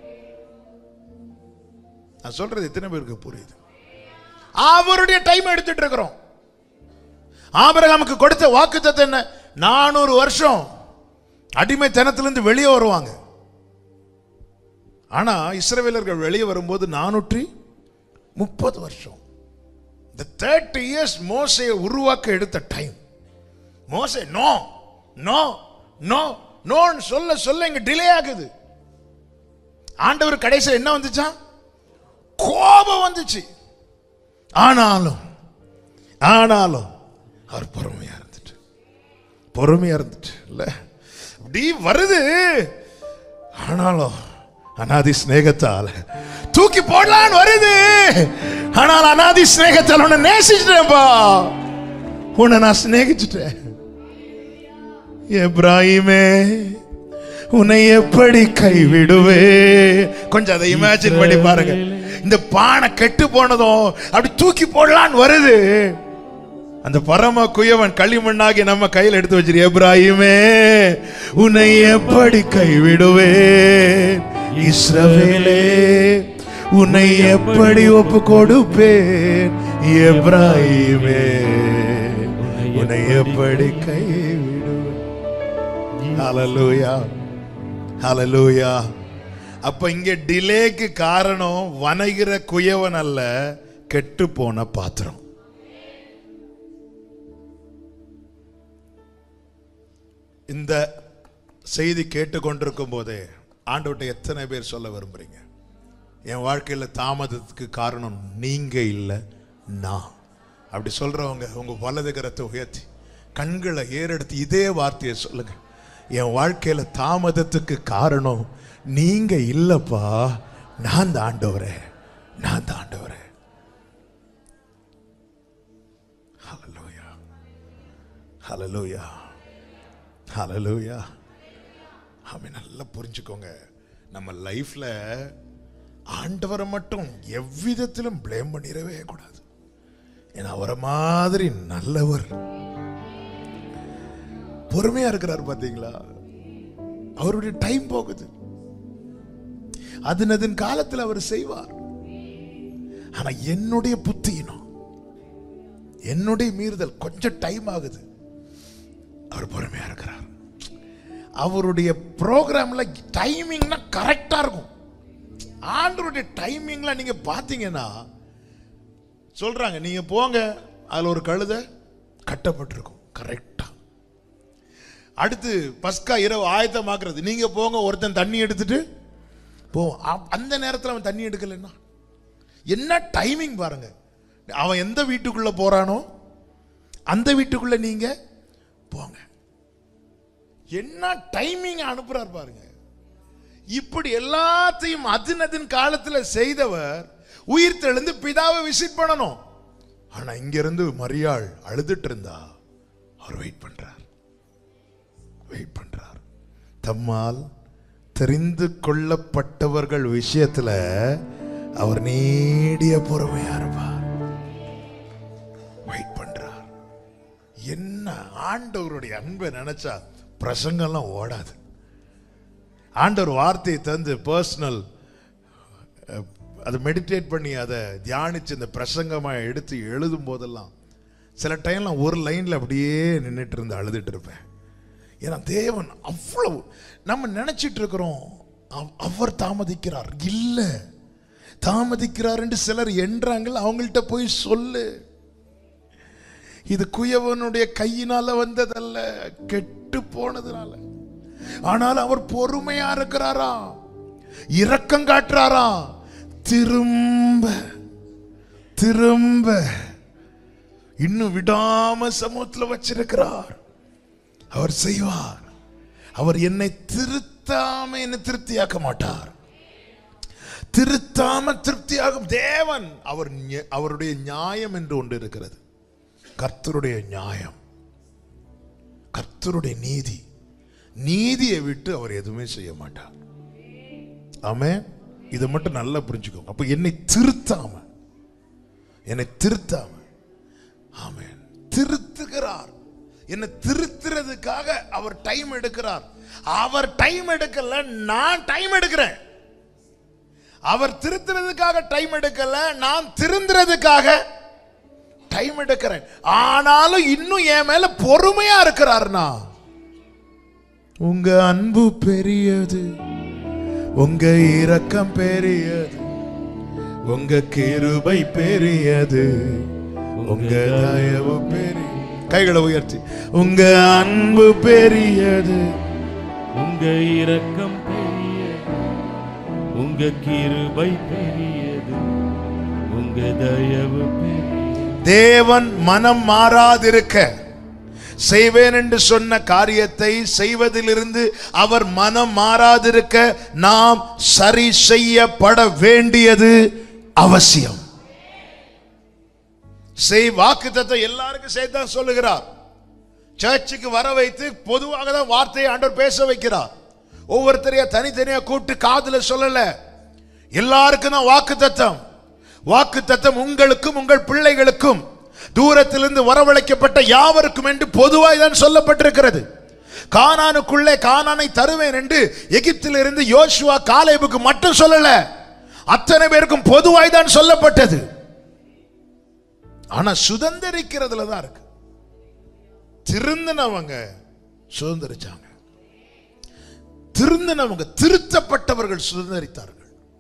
நான் சொல்றது எத்தனை பேருக்கு புரியுது அவருடைய டைம் எடுத்துட்டு இருக்கிறோம் ஆபிரகாமுக்கு கொடுத்த வாக்குத்தத்தம் என்ன நானூறு வருஷம் அடிமைத்தனத்திலிருந்து வெளியே வருவாங்க ஆனா இஸ்ரவேலர்கள் வெளியே வரும்போது நானூற்றி முப்பது வருஷம் இந்த தேர்ட்டி இயர்ஸ் மோசையை உருவாக்க எடுத்த டைம் மோசே நோ நோ நோ நோன்னு சொல்ல சொல்ல இங்க டிலே ஆகுது ஆண்டவர் கடைசியில் என்ன வந்துச்சா கோபம் வந்துச்சு ஆனாலும் ஆனாலும் அவர் பொறுமையா இருந்துட்டு பொறுமையா இருந்துட்டு இல்ல அப்படி வருது ஆனாலும் அனாதி சிநேகத்தால் தூக்கி போடலான்னு வருது ஆனால் அனாதி சிநேகத்தால் உன்னை நேசிச்சிட்டேன்பா உன்னை நான் சிநேகிச்சிட்டேன் எப்ராஹிமே உன்னை எப்படி கைவிடுவே கொஞ்சம் அதை இமேஜின் பண்ணி பாருங்க இந்த பானை கெட்டு போனதும் அப்படி தூக்கி போடலான்னு வருது அந்த பரம குயவன் களிமண்ணாகி நம்ம கையில் எடுத்து வச்சிரு எப்ராஹிமே உன்னை எப்படி கைவிடுவே இஸ்ரவேலே உன்னை எப்படி ஒப்பு கொடுப்பேன் எப்ராஹிமே உன்னை எப்படி கைவிடுவேன் ஹalleluya ஹalleluya அப்ப இங்க டிலேக்கு காரணம் வனைகிற குயவன் அல்ல கெட்டு போன பாத்திரம் இந்த செய்தி கேட்டுக்கொண்டிருக்கும் போதே ஆண்டவர்கிட்ட எத்தனை பேர் சொல்ல விரும்புறீங்க என் வாழ்க்கையில தாமதத்துக்கு காரணம் நீங்க இல்லை நான் அப்படி சொல்றவங்க உங்க வலது கரத்தை உயர்த்தி கண்களை ஏறெடுத்து இதே வார்த்தையை சொல்லுங்க என் வாழ்க்கையில தாமதத்துக்கு காரணம் நீங்க இல்லப்பா நான் தான் ஆண்டவரே நான் தான் ஆண்டவரே ஹalleluya ஹalleluya ஹalleluya ஆமென் நல்லா புரிஞ்சுக்கோங்க நம்ம லைஃப்ல ஆண்டவரை மட்டும் எவ்விதத்திலும் ப்ளேம் பண்ணிடவே கூடாது ஏன்னா அவரை மாதிரி நல்லவர் பொறுமையா இருக்கிறார் பாத்தீங்களா அவருடைய டைம் போகுது அதனதின் காலத்தில் அவர் செய்வார் ஆனா என்னுடைய புத்தியினம் என்னுடைய மீறுதல் கொஞ்சம் டைம் ஆகுது அவர் பொறுமையா இருக்கிறார் அவருடைய ப்ரோக்ராம்ல டைமிங்னா கரெக்டா இருக்கும் ஆண்டருடைய டைமிங்ல நீங்க பாத்தீங்கன்னா சொல்றாங்க நீங்க போங்க அதுல ஒரு கழுதை கட்டப்பட்டிருக்கும் கரெக்டா அடுத்து பஸ்கா இரவு ஆயத்தமாக்குறது நீங்க போங்க ஒருத்தன் தண்ணி எடுத்துட்டு போ அ- அந்த நேரத்தில் அவன் தண்ணி எடுக்கலைன்னா என்ன டைமிங் பாருங்க அவன் எந்த வீட்டுக்குள்ள போறானோ அந்த வீட்டுக்குள்ள நீங்க போங்க என்ன டைமிங் அனுப்புறார் பாருங்க இப்படி எல்லாத்தையும் அதினதின் காலத்துல செய்தவர் உயிர் தெழுந்து பிதாவை விசிட் பண்ணணும் ஆனா இங்க இருந்து மரியாள் அழுதுட்டு இருந்தா அவர் வெயிட் பண்றார் வெயிட் பண்றார் தம்மால் தெரிந்து கொள்ளப்பட்டவர்கள் விஷயத்துல அவர் நீடிய பொறுமையா இருப்பார் வெயிட் பண்றார் என்ன ஆண்டவருடைய அன்பை நினைச்சா பிரசங்கம்லாம் ஓடாது ஆண்டவர் வார்த்தையை தந்து பர்சனல் அதை மெடிடேட் பண்ணி அதை தியானிச்சு இந்த பிரசங்கமாக எடுத்து எழுதும் போதெல்லாம் சில டைம்லாம் ஒரு லைன்ல அப்படியே நின்றுட்டு இருந்து அழுதுட்டு இருப்பேன் ஏன்னா தேவன் அவ்வளவு நம்ம நினைச்சிட்டு இருக்கிறோம் அவ- அவர் தாமதிக்கிறார் இல்ல தாமதிக்கிறார் என்று சிலர் என்றாங்கள் அவங்கள்ட்ட போய் சொல்லு இது குயவனுடைய கையினால வந்ததல்ல கெட்டு போனதுனால ஆனால் அவர் பொறுமையா இருக்கிறாரா இரக்கம் காட்டுறாரா திரும்ப திரும்ப இன்னும் விடாம சமூகத்துல வச்சிருக்கிறார் அவர் செய்வார் அவர் என்னை திருத்தாம என்னை திருப்தியாக்க மாட்டார் திருத்தாம திருப்தியாகும் தேவன் அவர் ஞ- அவருடைய நியாயம் என்று ஒன்று இருக்கிறது கர்த்தருடைய நியாயம் கர்த்தருடைய நீதி நீதியை விட்டு அவர் எதுவுமே செய்ய மாட்டார் ஆமே இதை மட்டும் நல்லா புரிஞ்சுக்கோங்க அப்ப என்னை திருத்தாம என்னை திருத்தாம ஆமென் திருத்துகிறார் என்னை திருத்துறதுக்காக அவர் டைம் எடுக்கிறார் அவர் டைம் எடுக்கல நான் டைம் எடுக்கிறேன் அவர் திருத்துறதுக்காக டைம் எடுக்கல நான் திருந்துறதுக்காக டைம் எடுக்கிறேன் ஆனாலும் இன்னும் என் மேல பொறுமையா இருக்கிறார்னா உங்க அன்பு பெரியது உங்க இரக்கம் பெரியது உங்க கிருபை பெரியது உங்க தயவு பெரிய கைகளை உயர்த்தி உங்க அன்பு பெரியது உங்க இரக்கம் பெரியது உங்க கிருபை பெரியது உங்க தயவு பெரியது தேவன் மனம் மாறாதிருக்க செய்வேன் என்று சொன்ன காரியத்தை செய்வதிலிருந்து அவர் மனம் மாறாதிருக்க நாம் சரி செய்யப்பட வேண்டியது அவசியம் செய் வாக்கு எல்லாருக்கும் செய்தான் சொல்லுகிறார் சர்ச்சுக்கு வர வைத்து பொதுவாக தான் வார்த்தையை ஆண்டவர் பேச வைக்கிறார் ஒவ்வொருத்தரையா தனித்தனியா கூப்பிட்டு காதுல சொல்லல எல்லாருக்கும் தான் வாக்கு தத்தம் வாக்கு தத்தம் உங்களுக்கும் உங்கள் பிள்ளைகளுக்கும் தூரத்திலிருந்து வரவழைக்கப்பட்ட யாவருக்கும் என்று பொதுவாய் தான் சொல்லப்பட்டிருக்கிறது கானானுக்குள்ளே கானானை தருவேன் என்று எகிப்திலிருந்து யோசுவா காலேபுக்கு மட்டும் சொல்லல அத்தனை பேருக்கும் பொதுவாய் தான் சொல்லப்பட்டது ஆனா சுதந்திரிக்கிறதுல தான் இருக்கு திருந்தினவங்க சுதந்திரிச்சாங்க திருந்தினவங்க திருத்தப்பட்டவர்கள் சுதந்திரித்தார்கள்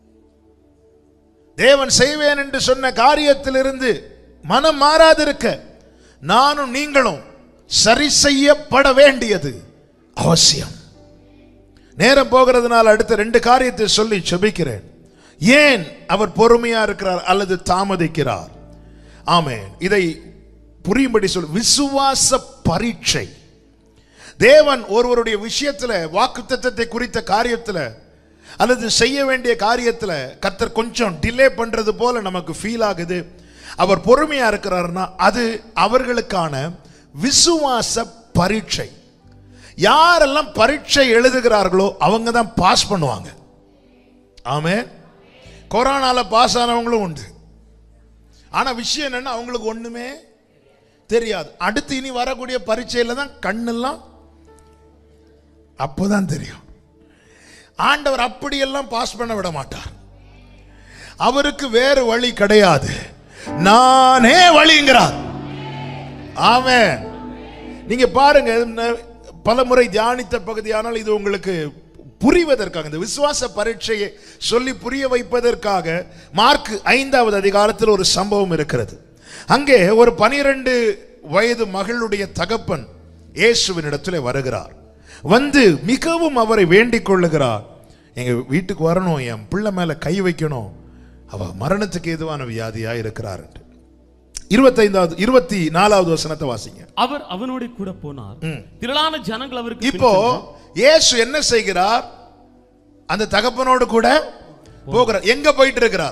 தேவன் செய்வேன் என்று சொன்ன காரியத்திலிருந்து மனம் மாறாதிருக்க நானும் நீங்களும் சரி செய்யப்பட வேண்டியது அவசியம் நேரம் போகிறதுனால அடுத்த ரெண்டு காரியத்தை சொல்லி செபிக்கிறேன் ஏன் அவர் பொறுமையா இருக்கிறார் அல்லது தாமதிக்கிறார் ஆமென் இதை புரியும்படி சொல் விசுவாச பரீட்சை தேவன் ஒருவருடைய விஷயத்துல வாக்குத்தத்தத்தை குறித்த காரியத்துல அல்லது செய்ய வேண்டிய காரியத்துல கர்த்தர் கொஞ்சம் டிலே பண்றது போல நமக்கு ஃபீல் ஆகுது அவர் பொறுமையா இருக்கிறாருன்னா அது அவர்களுக்கான விசுவாச பரீட்சை யாரெல்லாம் பரீட்சை எழுதுகிறார்களோ அவங்க தான் பாஸ் பண்ணுவாங்க ஆமே கொரோனால பாஸ் ஆனவங்களும் உண்டு ஆனா விஷயம் என்னன்னா அவங்களுக்கு ஒண்ணுமே தெரியாது அடுத்து இனி வரக்கூடிய பரீட்சையில தான் கண்ணெல்லாம் அப்போதான் தெரியும் ஆண்டவர் அப்படியெல்லாம் பாஸ் பண்ண விட மாட்டார் அவருக்கு வேறு வழி கிடையாது நானே வழிங்கிறார் ஆமென் நீங்க பாருங்க ந- பல முறை தியானித்த பகுதியானால் இது உங்களுக்கு புரிவதற்காக இந்த விசுவாச பரீட்சையை சொல்லி புரிய வைப்பதற்காக மார்க் ஐந்தாவது அதிகாரத்தில் ஒரு சம்பவம் இருக்கிறது அங்கே ஒரு பனிரெண்டு வயது மகளுடைய தகப்பன் இயேசுவினிடத்தில் வருகிறார் வந்து மிகவும் அவரை வேண்டிக் கொள்ளுகிறார் எங்க வீட்டுக்கு வரணும் என் பிள்ளை மேல கை வைக்கணும் அவ மரணத்துக்கு ஏதுவான வியாதியா இருக்கிறார் என்று இருபத்தைந்தாவது இருபத்தி நாலாவது வசனத்தை வாசிங்க அவர் அவனோட கூட போனார் திரளான ஜனங்கள் அவருக்கு இப்போ இயேசு என்ன செய்கிறார் அந்த தகப்பனோடு கூட போகிறார் எங்க போயிட்டு இருக்கிறார்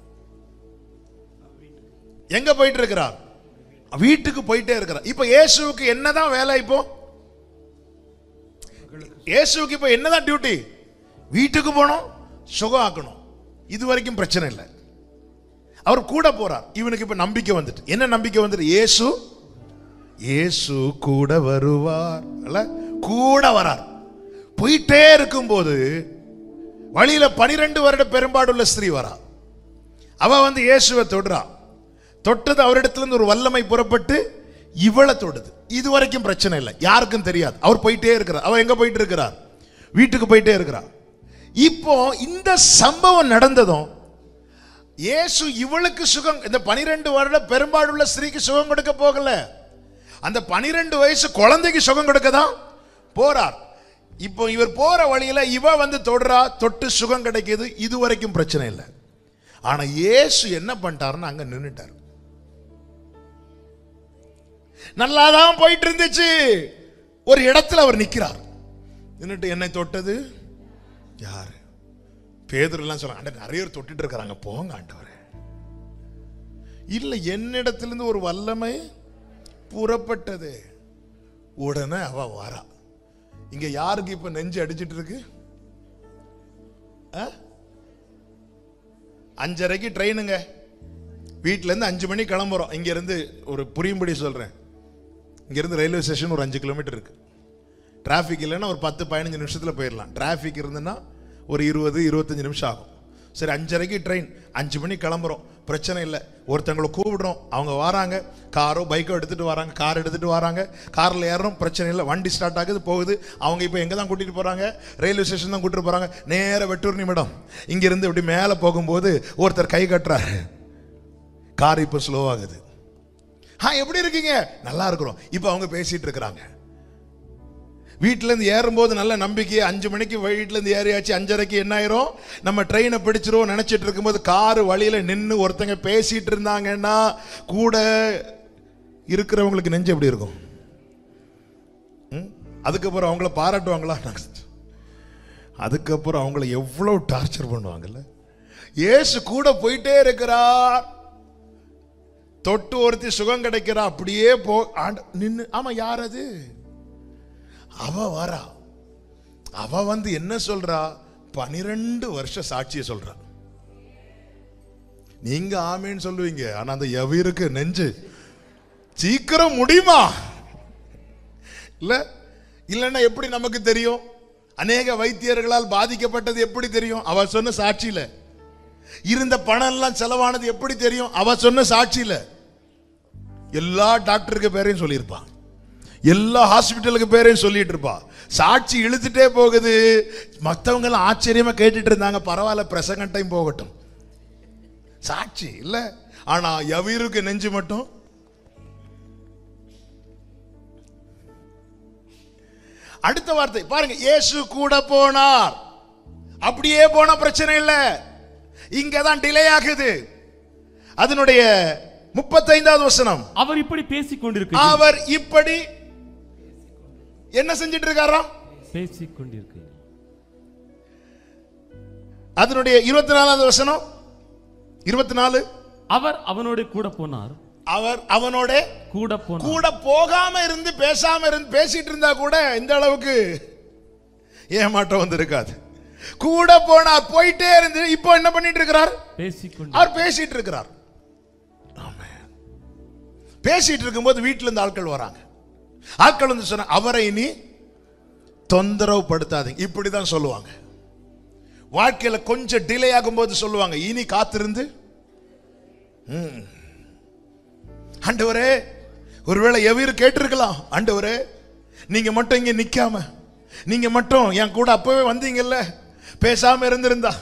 எங்க போயிட்டு இருக்கிறார் வீட்டுக்கு போயிட்டே இருக்கிறார் இப்போ இயேசுவுக்கு என்னதான் வேலை இப்போ இயேசுவுக்கு இப்போ என்னதான் டியூட்டி வீட்டுக்கு போகணும் சுகம் ஆக்கணும் இது வரைக்கும் பிரச்சனை இல்லை அவர் கூட போறார் இவனுக்கு இப்ப நம்பிக்கை வந்துட்டு என்ன நம்பிக்கை வந்துட்டு இயேசு இயேசு கூட வருவார் அல்ல கூட வரார் போயிட்டே இருக்கும்போது வழியில பனிரெண்டு வருட பெரும்பாடுள்ள ஸ்திரீ வரா அவ வந்து இயேசுவை தொடுறா தொட்டது அவரிடத்துல இருந்து ஒரு வல்லமை புறப்பட்டு இவளை தொடுது இது வரைக்கும் பிரச்சனை இல்லை யாருக்கும் தெரியாது அவர் போயிட்டே இருக்கிறார் அவர் எங்க போயிட்டு இருக்கிறார் வீட்டுக்கு போயிட்டே இருக்கிறார் இப்போ இந்த சம்பவம் நடந்ததும் இயேசு இவளுக்கு சுகம் இந்த பனிரெண்டு வருட பெரும்பாடுள்ள ஸ்திரீக்கு சுகம் கொடுக்க போகல அந்த பனிரெண்டு வயசு குழந்தைக்கு சுகம் கொடுக்க தான் போறார் இப்போ இவர் போற வழியில இவ வந்து தொடுறா தொட்டு சுகம் கிடைக்குது இது வரைக்கும் பிரச்சனை இல்லை ஆனா இயேசு என்ன பண்ணிட்டாருன்னு அங்க நின்னுட்டார் நல்லாதான் போயிட்டு இருந்துச்சு ஒரு இடத்துல அவர் நிக்கிறார் நின்னுட்டு என்னை தொட்டது யாரு பேதர்லாம் சொல்றாங்க ஆண்டவர் நிறைய பேர் தொட்டுட்டு இருக்கிறாங்க போங்க ஆண்டவரே இல்ல என்னிடத்திலிருந்து ஒரு வல்லமை புறப்பட்டது உடனே அவ வரா இங்க யாருக்கு இப்ப நெஞ்சு அடிச்சிட்டு இருக்கு ஆ? அஞ்சரைக்கு ட்ரெயினுங்க வீட்ல இருந்து அஞ்சு மணி கிளம்புறோம் இங்க இருந்து ஒரு புரியும்படி சொல்றேன் இங்க இருந்து ரயில்வே ஸ்டேஷன் ஒரு அஞ்சு கிலோமீட்டர் இருக்கு டிராஃபிக் இல்லைன்னா ஒரு பத்து பதினஞ்சு நிமிஷத்துல போயிடலாம் டிராஃபிக் இருந்துன்னா ஒரு இருபது இருபத்தஞ்சு நிமிஷம் ஆகும் சரி அஞ்சரைக்கு ட்ரெயின் அஞ்சு மணி கிளம்புறோம் பிரச்சனை இல்லை ஒருத்தங்களை கூப்பிடுறோம் அவங்க வராங்க காரோ பைக்கோ எடுத்துட்டு வராங்க கார் எடுத்துட்டு வராங்க காரில் ஏறுறோம் பிரச்சனை இல்லை வண்டி ஸ்டார்ட் ஆகுது போகுது அவங்க இப்போ எங்கே தான் கூட்டிட்டு போறாங்க ரயில்வே ஸ்டேஷன் தான் கூட்டிட்டு போறாங்க நேர வெட்டூர் நிமிடம் இங்கிருந்து இப்படி மேலே போகும்போது ஒருத்தர் கை கட்டுறாரு கார் இப்போ ஸ்லோ ஆகுது ஆ எப்படி இருக்கீங்க நல்லா இருக்கிறோம் இப்போ அவங்க பேசிட்டு இருக்கிறாங்க வீட்ல இருந்து ஏறும்போது நல்ல நம்பிக்கை அஞ்சு மணிக்கு வீட்ல இருந்து ஏறியாச்சு அஞ்சரைக்கு என்ன ஆயிரும் நம்ம ட்ரெயினை பிடிச்சிரும் நினைச்சிட்டு இருக்கும்போது கார் வழியில நின்று ஒருத்தங்க பேசிட்டு இருந்தாங்கன்னா கூட இருக்கிறவங்களுக்கு நெஞ்சு எப்படி இருக்கும் ம்? அதுக்கப்புறம் அவங்கள பாராட்டுவாங்களா அதுக்கப்புறம் அவங்கள எவ்வளவு டார்ச்சர் பண்ணுவாங்கல்ல இயேசு கூட போயிட்டே இருக்கிறார் தொட்டு ஒருத்தி சுகம் கிடைக்கிறா அப்படியே போ ஆண்ட- நின்னு ஆமா யார் அது அவ வரா அவ வந்து என்ன சொல்றா பனிரெண்டு வருஷ சாட்சியை சொல்றா நீங்க ஆமேன்னு சொல்லுவீங்க ஆனா அந்த எவிருக்கு நெஞ்சு சீக்கிரம் முடியுமா இல்ல இல்லைன்னா எப்படி நமக்கு தெரியும் அநேக வைத்தியர்களால் பாதிக்கப்பட்டது எப்படி தெரியும் அவ சொன்ன சாட்சியில இருந்த பணம் எல்லாம் செலவானது எப்படி தெரியும் அவ சொன்ன சாட்சியில எல்லா டாக்டருக்கு பேரையும் சொல்லியிருப்பான் எல்லா ஹாஸ்பிட்டலுக்கு பேரையும் சொல்லிட்டு இருப்பா சாட்சி இழுத்துட்டே போகுது மற்றவங்க எல்லாம் ஆச்சரியமா கேட்டுட்டு இருந்தாங்க பரவாயில்ல பிரசங்க டைம் போகட்டும் சாட்சி இல்ல ஆனா எவருக்கு நெஞ்சு மட்டும் அடுத்த வார்த்தை பாருங்க இயேசு கூட போனார் அப்படியே போன பிரச்சனை இல்ல இங்க தான் டிலே ஆகுது அதனுடைய முப்பத்தைந்தாவது வசனம் அவர் இப்படி பேசிக் கொண்டிருக்க அவர் இப்படி என்ன செஞ்சிட்டு இருக்காராம் பேசிக் கொண்டிருக்க அதனுடைய இருபத்தி நாலாவது வசனம் இருபத்தி நாலு அவர் அவனோட கூட போனார் அவர் அவனோட கூட போனார் கூட போகாம இருந்து பேசாம இருந்து பேசிட்டு இருந்தா கூட இந்த அளவுக்கு ஏமாற்றம் வந்திருக்காது கூட போனார் போயிட்டே இருந்து இப்போ என்ன பண்ணிட்டு இருக்கிறார் பேசிக் கொண்டு அவர் பேசிட்டு இருக்கிறார் ஆமென். பேசிட்டு இருக்கும்போது வீட்டுல இருந்து ஆட்கள் வராங்க ஆட்கள் வந்து சொன்ன அவரை இனி தொந்தரவு படுத்தாதீங்க இப்படிதான் சொல்லுவாங்க வாழ்க்கையில கொஞ்சம் டிலே ஆகும்போது சொல்லுவாங்க இனி காத்திருந்து ம். ஆண்டவரே ஒருவேளை எவரு கேட்டிருக்கலாம் ஆண்டவரே நீங்க மட்டும் இங்க நிக்காம நீங்க மட்டும் என் கூட அப்பவே வந்தீங்கல்ல பேசாம இருந்திருந்தா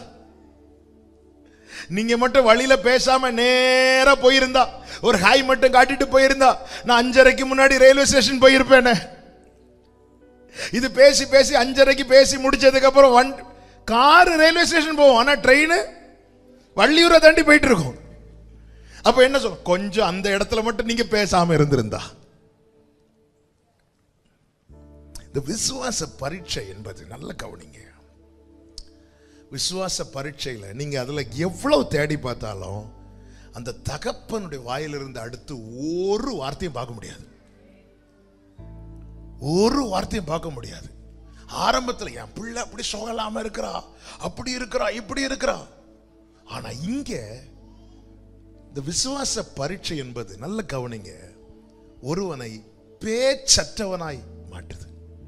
நீங்க மட்டும் வழியில பேசாம நேரா போயிருந்தா ஒரு ஹாய் மட்டும் காட்டிட்டு போயிருந்தா நான் அஞ்சரைக்கு முன்னாடி ரயில்வே ஸ்டேஷன் போயிருப்பேனே இது பேசி பேசி அஞ்சரைக்கு பேசி முடிச்சதுக்கு அப்புறம் வன் கார் ரயில்வே ஸ்டேஷன் போவோம் ஆனா ட்ரெயின் வள்ளியூரை தாண்டி போயிட்டு இருக்கும் அப்ப என்ன சொல்ல கொஞ்சம் அந்த இடத்துல மட்டும் நீங்க பேசாம இருந்திருந்தா இந்த விசுவாச பரீட்சை என்பது நல்ல கவனிங்க விசுவாச பரீட்சையில நீங்க அதுல எவ்வளவு தேடி பார்த்தாலும் அந்த தகப்பனுடைய வாயிலிருந்து அடுத்து ஒரு வார்த்தையும் பார்க்க முடியாது ஒரு வார்த்தையும் பார்க்க முடியாது ஆரம்பத்தில் என் பிள்ளை அப்படி சொகலாம இருக்கிறா அப்படி இருக்கிறா இப்படி இருக்கிறா ஆனா இங்க இந்த விசுவாச பரீட்சை என்பது நல்ல கவனிங்க ஒருவனை பேச்சற்றவனாய் மாட்டுது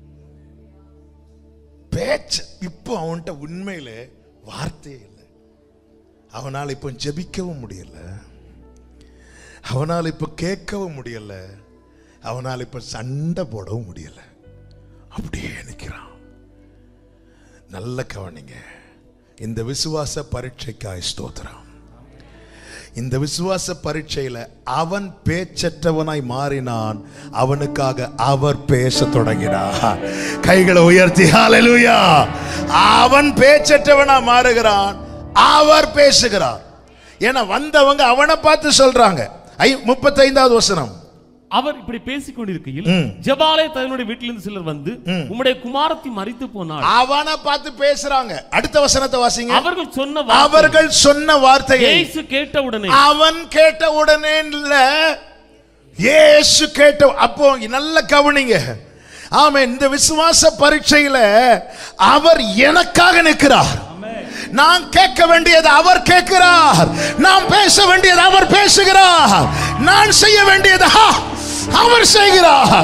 பேச்ச இப்போ அவன்கிட்ட உண்மையில வார்த்தையே இல்லை அவனால் இப்போ ஜெபிக்கவும் முடியல அவனால் இப்போ கேட்கவும் முடியல அவனால் இப்போ சண்டை போடவும் முடியல அப்படியே நிற்கிறான் நல்ல கவனிங்க இந்த விசுவாச பரீட்சைக்காய் ஸ்தோத்திரம் இந்த விசுவாச பரீட்சையில அவன் பேச்சற்றவனாய் மாறினான் அவனுக்காக அவர் பேச தொடங்கினார் கைகளை உயர்த்தி ஹalleluya அவன் பேச்சற்றவனா மாறுகிறான் அவர் பேசுகிறார் ஏன்னா வந்தவங்க அவனை பார்த்து சொல்றாங்க ஐ முப்பத்தைந்தாவது வசனம் அவர் இப்படி பேசிக் கொண்டிருக்கையில் ம். ஜபாலே தன்னுடைய வீட்டிலிருந்து சிலர் வந்து உம்முடைய குமாரத்தி மறித்து போனாள் அவனை பார்த்து பேசுறாங்க அடுத்த வசனத்தை வாசிங்க அவர்கள் சொன்ன வார்த்தை, அவர்கள் சொன்ன வார்த்தையை இயேசு கேட்டவுடனே அவன் கேட்ட உடனே இல்ல இயேசு கேட்ட அப்போ நல்ல கவனிங்க ஆமென் இந்த விசுவாச பரீட்சையில அவர் எனக்காக நிற்கிறார் நான் கேட்க வேண்டியது அவர் கேட்கிறார் நான் பேச வேண்டியது அவர் பேசுகிறார் நான் செய்ய வேண்டியது ஹா, அவர் செய்கிறார்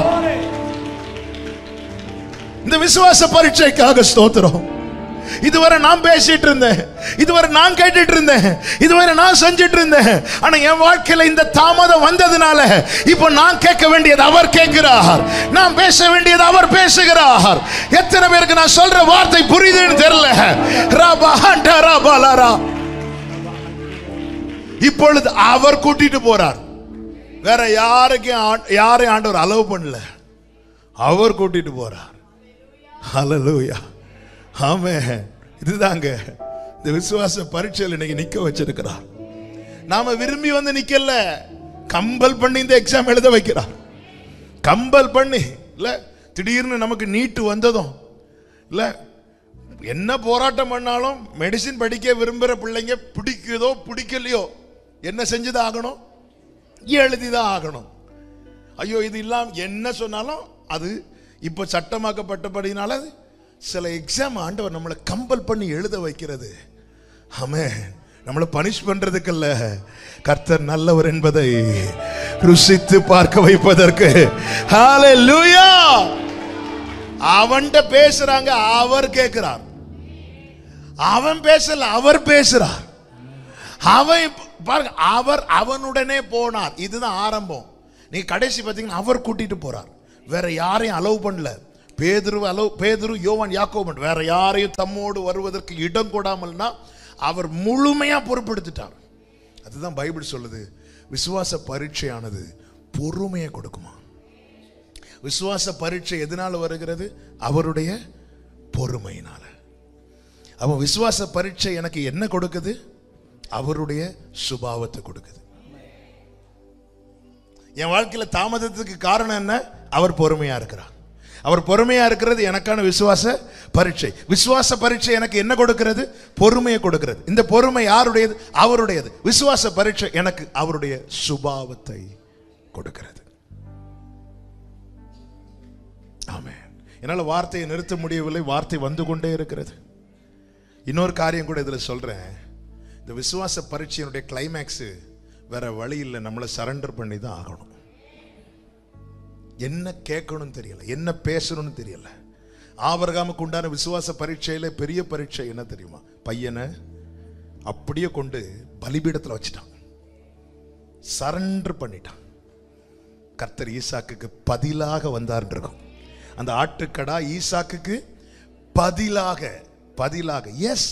இந்த விசுவாச பரீட்சைக்காக ஸ்தோத்திரம் இதுவரை நான் பேசிட்டு இருந்தேன் இதுவரை நான் கேட்டுட்டு இருந்தேன் இதுவரை நான் செஞ்சிட்டு இருந்தேன் ஆனா என் வாழ்க்கையில இந்த தாமதம் வந்ததுனால இப்போ நான் கேட்க வேண்டியது அவர் கேட்கிறார் நான் பேச வேண்டியது அவர் பேசுகிறார் எத்தனை பேருக்கு நான் சொல்ற வார்த்தை புரியுதுன்னு தெரியல ராபா ஹண்டா ராபா லாரா. இப்பொழுது அவர் கூட்டிட்டு போறார் வேற யாருக்கும் ஆ- யாரையும் ஆண்டவர் அலோவ் பண்ணல அவர் கூட்டிட்டு போறார் ஹalleluya ஆமென் இதுதாங்க இந்த விசுவாச பரீட்சையில் இன்னைக்கு நிக்க வச்சிருக்கிறார் நாம விரும்பி வந்து நிக்கல கம்பல் பண்ணி இந்த எக்ஸாம் எழுத வைக்கிறார் கம்பல் பண்ணி இல்ல திடீர்னு நமக்கு நீட்டு வந்ததும் இல்ல என்ன போராட்டம் பண்ணாலும் மெடிசின் படிக்க விரும்புற பிள்ளைங்க பிடிக்குதோ பிடிக்கலையோ என்ன செஞ்சுதான் ஆகணும் எழுதிதான் ஆகணும் ஐயோ இது இல்லாம என்ன சொன்னாலும் அது இப்போ சட்டமாக்கப்பட்டபடினால அது சில எக்ஸாம் ஆண்டவர் நம்மளை கம்பல் பண்ணி எழுத வைக்கிறது ஆமே நம்மளை பனிஷ் பண்றதுக்கல்ல கர்த்தர் நல்லவர் என்பதை ருசித்து பார்க்க வைப்பதற்கு ஹalleluya அவன்கிட்ட பேசுறாங்க அவர் கேட்கிறார் அவன் பேசல அவர் பேசுறார் அவன் இப்ப- பாருங்க அவர் அவனுடனே போனார் இதுதான் ஆரம்பம் நீ கடைசி பார்த்தீங்கன்னா அவர் கூட்டிட்டு போறார் வேற யாரையும் அலோவ் பண்ணல பேதுரு அலோவ் பேதுரு யோவான் யாக்கோபன் வேற யாரையும் தம்மோடு வருவதற்கு இடம் கொடாமல்னா அவர் முழுமையா பொறுப்பெடுத்துட்டார் அதுதான் பைபிள் சொல்லுது விசுவாச பரீட்சையானது பொறுமையை கொடுக்குமா விசுவாச பரீட்சை எதனால வருகிறது அவருடைய பொறுமையினால அவன் விசுவாச பரீட்சை எனக்கு என்ன கொடுக்குது அவருடைய சுபாவத்தை கொடுக்குது என் வாழ்க்கையில தாமதத்துக்கு காரணம் என்ன அவர் பொறுமையா இருக்கிறார் அவர் பொறுமையா இருக்கிறது எனக்கான விசுவாச பரீட்சை விசுவாச பரீட்சை எனக்கு என்ன கொடுக்கிறது பொறுமையை கொடுக்கிறது இந்த பொறுமை யாருடையது அவருடையது விசுவாச பரீட்சை எனக்கு அவருடைய சுபாவத்தை கொடுக்கிறது ஆமென் என்னால வார்த்தையை நிறுத்த முடியவில்லை வார்த்தை வந்து கொண்டே இருக்கிறது இன்னொரு காரியம் கூட இதுல சொல்றேன் இந்த விசுவாச பரீட்சையினுடைய கிளைமேக்ஸ் வேற வழி இல்லை நம்மளை சரண்டர் பண்ணி தான் ஆகணும் என்ன கேட்கணும்னு தெரியல என்ன பேசணும்னு தெரியல ஆபரகாமுக்கு உண்டான விசுவாச பரீட்சையில பெரிய பரீட்சை என்ன தெரியுமா பையனை அப்படியே கொண்டு பலிபீடத்துல வச்சுட்டான் சரண்டர் பண்ணிட்டான் கர்த்தர் ஈசாக்குக்கு பதிலாக வந்தார் இருக்கும் அந்த ஆட்டுக்கடா ஈசாக்குக்கு பதிலாக பதிலாக எஸ்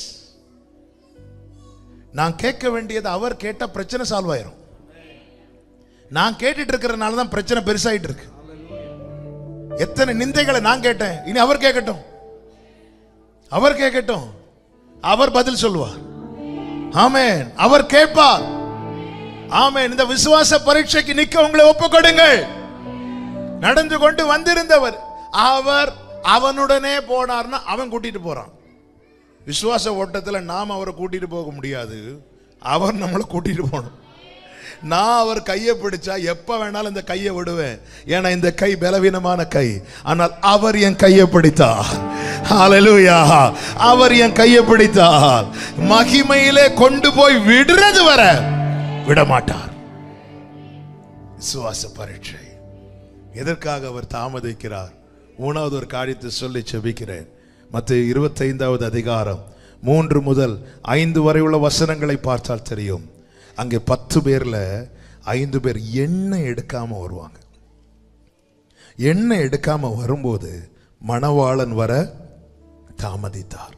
நான் கேட்க வேண்டியது அவர் கேட்டா பிரச்சனை சால்வ் ஆயிரும் நான் கேட்டுட்டு இருக்கிறதுனால தான் பிரச்சனை பெருசாயிட்டு இருக்கு எத்தனை நிந்தைகளை நான் கேட்டேன் இனி அவர் கேட்கட்டும் அவர் கேட்கட்டும் அவர் பதில் சொல்லுவார் ஆமென் அவர் கேட்பார் ஆமென் இந்த விசுவாச பரீட்சைக்கு நிக்க உங்களை ஒப்பு கொடுங்கள் நடந்து கொண்டு வந்திருந்தவர் அவர் அவனுடனே போனார்னா அவன் கூட்டிட்டு போறான் விசுவாச ஓட்டத்துல நாம் அவரை கூட்டிட்டு போக முடியாது அவர் நம்மளை கூட்டிட்டு போகணும் நான் அவர் கையை பிடிச்சா எப்ப வேணாலும் இந்த கையை விடுவேன் ஏன்னா இந்த கை பலவீனமான கை ஆனால் அவர் என் கையை பிடித்தார் ஹalleluya அவர் என் கையை பிடித்தார் மகிமையிலே கொண்டு போய் விடுறது வர விட மாட்டார் விசுவாச பரீட்சை எதற்காக அவர் தாமதிக்கிறார் மூணாவது ஒரு காரியத்தை சொல்லி செபிக்கிறேன் மற்ற இருபத்தைந்தாவது அதிகாரம் மூன்று முதல் ஐந்து வரை உள்ள வசனங்களை பார்த்தால் தெரியும் அங்கே பத்து பேர்ல ஐந்து பேர் எண்ணெய் எடுக்காம வருவாங்க எண்ணெய் எடுக்காம வரும்போது மணவாளன் வர தாமதித்தார்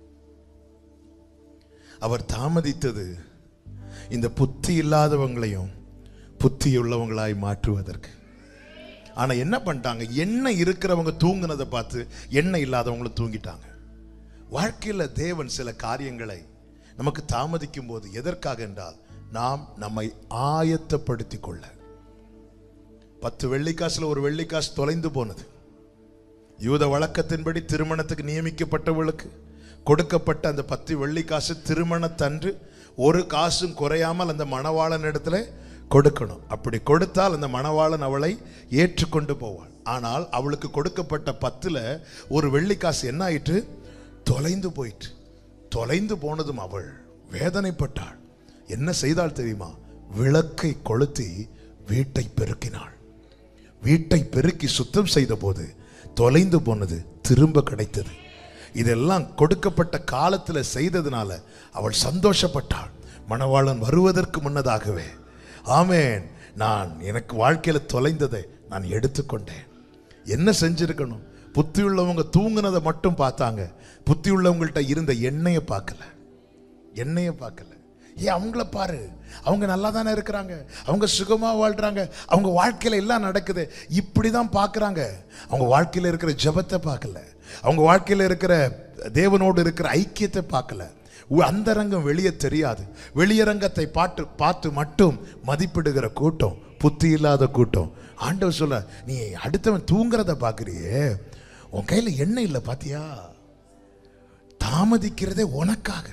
அவர் தாமதித்தது இந்த புத்தி இல்லாதவங்களையும் புத்தியுள்ளவங்களாய் மாற்றுவதற்கு ஆனா என்ன பண்ணிட்டாங்க எண்ணெய் இருக்கிறவங்க தூங்குனதை பார்த்து எண்ணெய் இல்லாதவங்களும் தூங்கிட்டாங்க வாழ்க்கையில தேவன் சில காரியங்களை நமக்கு தாமதிக்கும் போது எதற்காக என்றால் நாம் நம்மை ஆயத்தப்படுத்திக் கொள்ள பத்து வெள்ளிக்காசுல ஒரு வெள்ளிக்காசு தொலைந்து போனது யூத வழக்கத்தின்படி திருமணத்துக்கு நியமிக்கப்பட்டவளுக்கு கொடுக்கப்பட்ட அந்த பத்து வெள்ளிக்காசு திருமணத்தன்று ஒரு காசும் குறையாமல் அந்த மணவாளன் இடத்துல கொடுக்கணும் அப்படி கொடுத்தால் அந்த மணவாளன் அவளை ஏற்றுக்கொண்டு போவாள் ஆனால் அவளுக்கு கொடுக்கப்பட்ட பத்துல ஒரு வெள்ளிக்காசு என்ன ஆயிற்று தொலைந்து போயிற்று தொலைந்து போனதும் அவள் வேதனைப்பட்டாள் என்ன செய்தாள் தெரியுமா விளக்கை கொளுத்தி வீட்டை பெருக்கினாள் வீட்டை பெருக்கி சுத்தம் செய்த போது தொலைந்து போனது திரும்ப கிடைத்தது இதெல்லாம் கொடுக்கப்பட்ட காலத்துல செய்ததுனால அவள் சந்தோஷப்பட்டாள் மணவாளன் வருவதற்கு முன்னதாகவே ஆமேன் நான் எனக்கு வாழ்க்கையில தொலைந்ததை நான் எடுத்துக்கொண்டேன் என்ன செஞ்சிருக்கணும் புத்தி உள்ளவங்க தூங்குனதை மட்டும் பார்த்தாங்க புத்தி உள்ளவங்கள்ட்ட இருந்த எண்ணெயை பார்க்கல எண்ணெயை பார்க்கல ஏன் அவங்கள பாரு அவங்க நல்லா தானே இருக்கிறாங்க அவங்க சுகமா வாழ்றாங்க அவங்க வாழ்க்கையில எல்லாம் நடக்குது இப்படிதான் பார்க்கறாங்க அவங்க வாழ்க்கையில இருக்கிற ஜெபத்தை பார்க்கல அவங்க வாழ்க்கையில இருக்கிற தேவனோடு இருக்கிற ஐக்கியத்தை பார்க்கல உ- அந்தரங்கம் வெளியே தெரியாது வெளியரங்கத்தை பாட்டு பார்த்து மட்டும் மதிப்பிடுகிற கூட்டம் புத்தி இல்லாத கூட்டம் ஆண்டவர் சொல்ல நீ அடுத்தவன் தூங்குறத பார்க்கறியே உன் கையில எண்ணெய் இல்லை பாத்தியா தாமதிக்கிறதே உனக்காக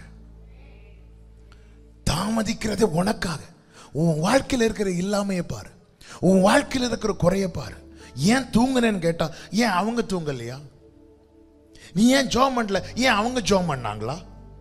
தாமதிக்கிறதே உனக்காக உன் வாழ்க்கையில் இருக்கிற இல்லாமையை பாரு உன் வாழ்க்கையில் இருக்கிற குறைய பாரு ஏன் தூங்குனேன்னு கேட்டா ஏன் அவங்க தூங்கலையா நீ ஏன் ஜோம் பண்ணல ஏன் அவங்க ஜோம் பண்ணாங்களா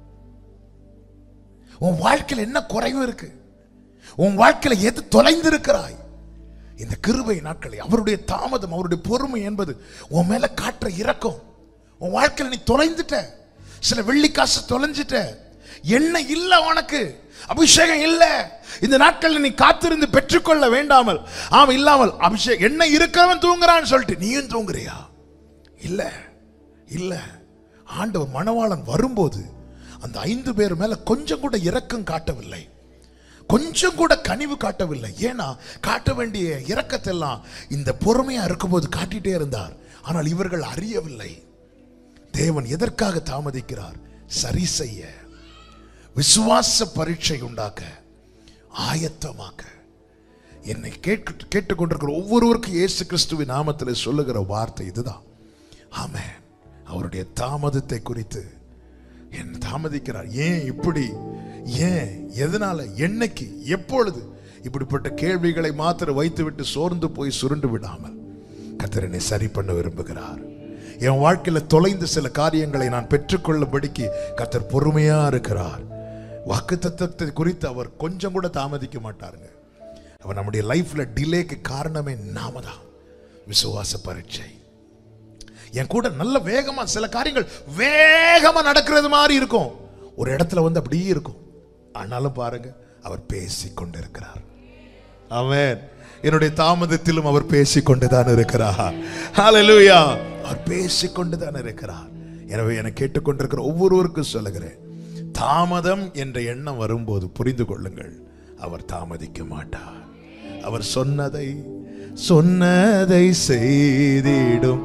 உன் வாழ்க்கையில் என்ன குறைவு இருக்கு உன் வாழ்க்கையில் எது தொலைந்திருக்கிறாய் இந்த கிருபை நாட்களை அவருடைய தாமதம் அவருடைய பொறுமை என்பது உன் மேல காட்டுற இரக்கம் உன் வாழ்க்கையில் நீ தொலைந்துட்ட சில வெள்ளிக்காசு தொலைஞ்சிட்ட என்ன இல்ல உனக்கு அபிஷேகம் இல்ல இந்த நாட்களில் நீ காத்திருந்து பெற்றுக்கொள்ள வேண்டாமல் ஆம் இல்லாமல் அபிஷேகம் என்ன இருக்கிறவன் தூங்குறான்னு சொல்லிட்டு நீயும் தூங்குறியா இல்ல இல்ல ஆண்டவர் மணவாளன் வரும்போது அந்த ஐந்து பேர் மேல கொஞ்சம் கூட இரக்கம் காட்டவில்லை கொஞ்சம் கூட கனிவு காட்டவில்லை ஏன்னா காட்ட வேண்டிய இரக்கத்தெல்லாம் இந்த பொறுமையா இருக்கும்போது காட்டிட்டே இருந்தார் ஆனால் இவர்கள் அறியவில்லை தேவன் எதற்காக தாமதிக்கிறார் சரி செய்ய விசுவாச பரீட்சை உண்டாக்க ஆயத்தமாக்க என்னை கேட்க கேட்டுக்கொண்டிருக்கிற ஒவ்வொருவருக்கும் இயேசு கிறிஸ்துவின் நாமத்தில் சொல்லுகிற வார்த்தை இதுதான் ஆமென் அவருடைய தாமதத்தை குறித்து என் தாமதிக்கிறார் ஏன் இப்படி ஏன் எதனால என்னைக்கு எப்பொழுது இப்படிப்பட்ட கேள்விகளை மாத்திரம் வைத்துவிட்டு சோர்ந்து போய் சுருண்டு விடாமல் கர்த்தர் என்னை சரி பண்ண விரும்புகிறார் என் வாழ்க்கையில தொலைந்த சில காரியங்களை நான் பெற்றுக்கொள்ளும்படிக்கு கர்த்தர் பொறுமையா இருக்கிறார் வாக்கு தத்துவத்தை குறித்து அவர் கொஞ்சம் கூட தாமதிக்க மாட்டாருங்க அவர் நம்முடைய லைஃப்ல டிலேக்கு காரணமே நாம தான் விசுவாச பரீட்சை என் கூட நல்ல வேகமா சில காரியங்கள் வேகமா நடக்கிறது மாதிரி இருக்கும் ஒரு இடத்துல வந்து அப்படியே இருக்கும் ஆனாலும் பாருங்க அவர் பேசிக் கொண்டிருக்கிறார் ஆமென் என்னுடைய தாமதத்திலும் அவர் பேசிக் கொண்டுதான் இருக்கிறார் ஹalleluya அவர் பேசிக் கொண்டுதான் இருக்கிறார் எனவே என கேட்டுக்கொண்டிருக்கிற ஒவ்வொருவருக்கும் சொல்லுகிறேன் தாமதம் என்ற எண்ணம் வரும்போது புரிந்து கொள்ளுங்கள் அவர் தாமதிக்க மாட்டார் அவர் சொன்னதை சொன்னதை செய்திடும்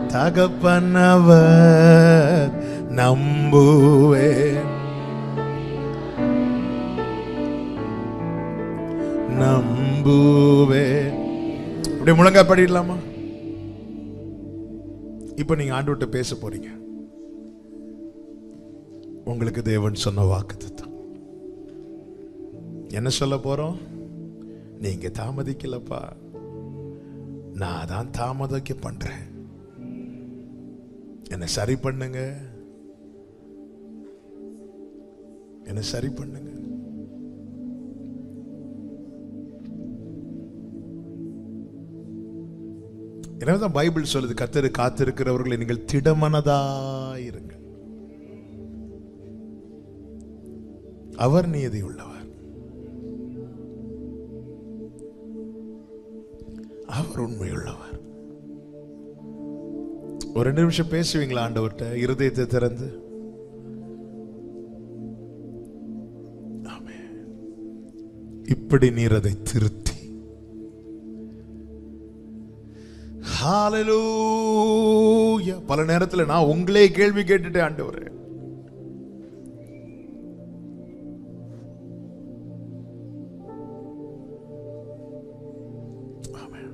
தகப்பனவர் நம்புவேன் நம்புவேன் இப்படி முழங்கா படிடலாமா இப்ப நீங்க ஆண்டு பேச போறீங்க உங்களுக்கு தேவன் சொன்ன வாக்கு என்ன சொல்ல போறோம் நீங்க தாமதிக்கலப்பா நான் தான் தாமதிக்க பண்றேன் என்ன சரி பண்ணுங்க என்ன சரி பண்ணுங்க எனவேதான் பைபிள் சொல்லுது கத்தரு காத்திருக்கிறவர்களை நீங்கள் திடமனதாயிருங்கள் அவர் நீதி உள்ளவர் அவர் உண்மையுள்ளவர் ஒரு ரெண்டு நிமிஷம் பேசுவீங்களா ஆண்டவர்கிட்ட இருதயத்தை திறந்து ஆமென். இப்படி நீர் அதை திருத்தி ஹalleluya பல நேரத்துல நான் உங்களே கேள்வி கேட்டுட்டேன் ஆண்டவரே ஆமென்.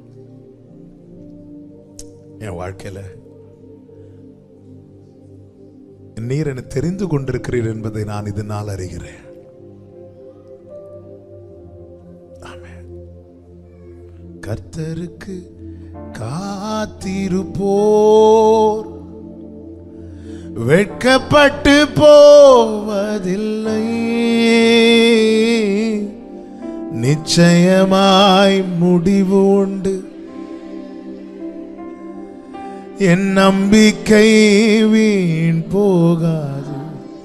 என் வாழ்க்கையில நீர் என்னை தெரிந்து கொண்டிருக்கிறீர் என்பதை நான் இதனால் அறிகிறேன் ஆமென். கர்த்தருக்கு காத்திருப்போர் வெட்கப்பட்டு போவதில்லை நிச்சயமாய் முடிவு உண்டு என் நம்பிக்கை வீண் போகாது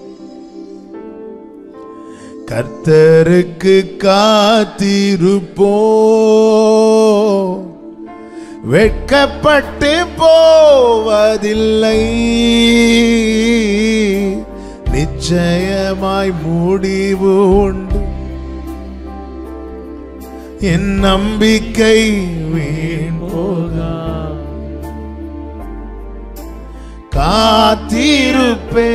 கர்த்தருக்கு காத்திருப்போ வெட்கப்பட்டு போவதில்லை நிச்சயமாய் முடிவு உண்டு என் நம்பிக்கை வீண் போகா காத்திருப்பே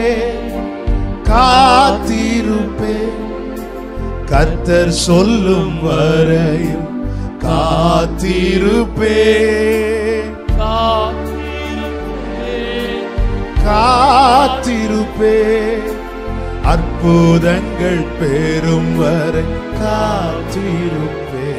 காத்திருப்பே கர்த்தர் சொல்லும் வரையும் காத்திருப்பே காத்திருப்பே அற்புதங்கள் பெறும் வரை காத்திருப்பே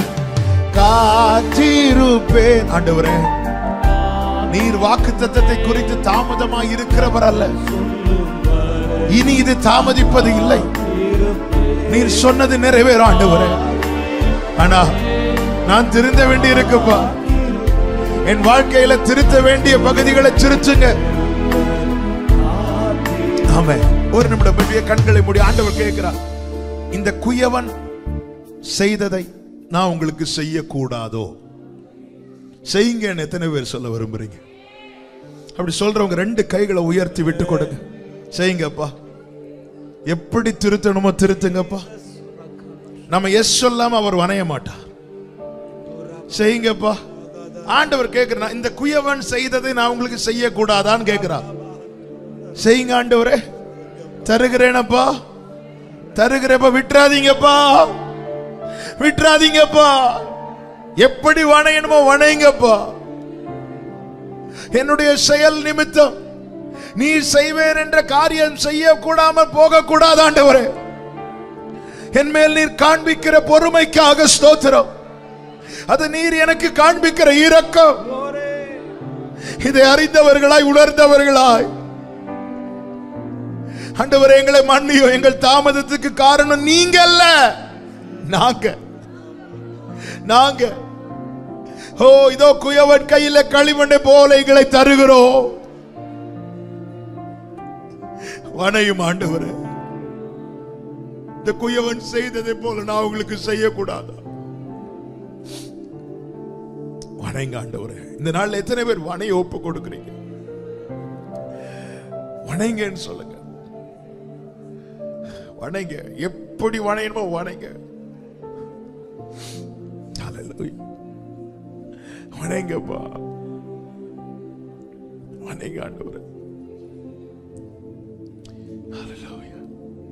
காத்திருப்பேன் ஆண்டவரே நீர் வாக்கு தத்தத்தை குறித்து தாமதமாய் இருக்கிறவர் அல்ல இனி இது தாமதிப்பது இல்லை நீர் சொன்னது நிறைவேறும் ஆண்டவரே ஆனா நான் திருந்த வேண்டி இருக்குப்பா என் வாழ்க்கையில திருத்த வேண்டிய பகுதிகளை திருத்துங்க ஆமே ஒரு நிமிடம் பெரிய கண்களை மூடி ஆண்டவர் கேட்கிறார் இந்த குயவன் செய்ததை நான் உங்களுக்கு செய்யக்கூடாதோ செய்யுங்கன்னு எத்தனை பேர் சொல்ல விரும்புறீங்க அப்படி சொல்றவங்க ரெண்டு கைகளை உயர்த்தி விட்டு கொடுங்க செய்யுங்கப்பா எப்படி திருத்தணுமோ திருத்துங்கப்பா நம்ம எஸ் சொல்லாம அவர் வணைய மாட்டார் செய்யுங்கப்பா ஆண்டவர் கேட்கிறார் இந்த குயவன் செய்ததை நான் உங்களுக்கு செய்யக்கூடாதான்னு கேட்கிறார் செய்யுங்க ஆண்டவரே தருகிறேனப்பா தருகிறப்ப விட்டுறாதீங்கப்பா விட்டுறாதீங்கப்பா எப்படி வணையணுமோ வணைங்கப்பா என்னுடைய செயல் நிமித்தம் நீ செய்வேன் என்ற காரியம் செய்யக்கூடாமல் போகக்கூடாது ஆண்டவரே என் மேல் நீர் காண்பிக்கிற பொறுமைக்காக ஸ்தோத்திரம் அது நீர் எனக்கு காண்பிக்கிற இரக்கம் இதை அறிந்தவர்களாய் உணர்ந்தவர்களாய் ஆண்டவரே எங்களை மன்னியோ எங்கள் தாமதத்துக்கு காரணம் நீங்க அல்ல நாங்க நாங்க ஓ இதோ குயவன் கையில களிமண்ணை போல எங்களை தருகிறோம் வனையும் ஆண்டவரே இந்த குயவன் செய்ததை போல நான் உங்களுக்கு செய்யக்கூடாதா வணைங்க ஆண்டவரே இந்த நாள்ல எத்தனை பேர் வனைய ஒப்பு கொடுக்குறீங்க வணைங்கன்னு சொல்லுங்க வணைங்க எப்படி வணையணுமோ வணைங்க Hallelujah. வணைங்கப்பா வணைங்க ஆண்டவரே Hallelujah.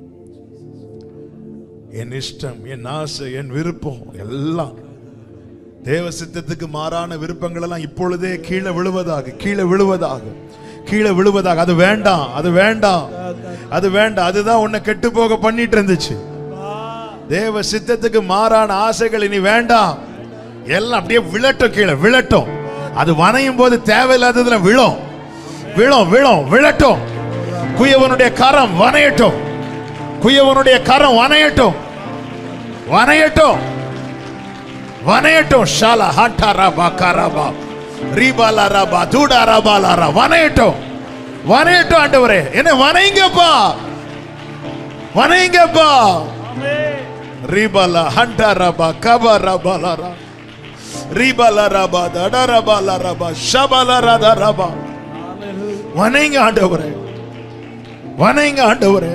என் இஷ்டம் என் ஆசை என் விருப்பம் எல்லாம் தேவ சித்தத்துக்கு மாறான விருப்பங்கள் எல்லாம் இப்பொழுதே கீழே விழுவதாக கீழே விழுவதாக கீழே விழுவதாக அது வேண்டாம் அது வேண்டாம் அது வேண்டாம் அதுதான் உன்னை கெட்டு போக பண்ணிட்டு இருந்துச்சு தேவ சித்தத்துக்கு மாறான ஆசைகள் இனி வேண்டாம் எல்லாம் அப்படியே விழட்டும் கீழே விழட்டும் அது வனையும் போது தேவையில்லாததுல விழும் விழும் விழும் விழட்டும் குயவனுடைய கரம் வனையட்டும் குயவனுடைய கரம் வனையட்டும் வனையட்டும் வனையட்டும் ஷாலா ஹாட்டா ரபா கரபா ரீபாலா ரபா தூடா ரபா லாரா வனையட்டும் வனையட்டும் ஆண்டவரே என்ன வனைங்கப்பா வனைங்கப்பா ரீபாலா ஹண்டா ரபா கபா ரபா லாரா ரீபாலா ரபா தடா ரபா லாரபா ஷபாலா ராதா ரபா வனைங்க ஆண்டவரே வனைங்க ஆண்டவரே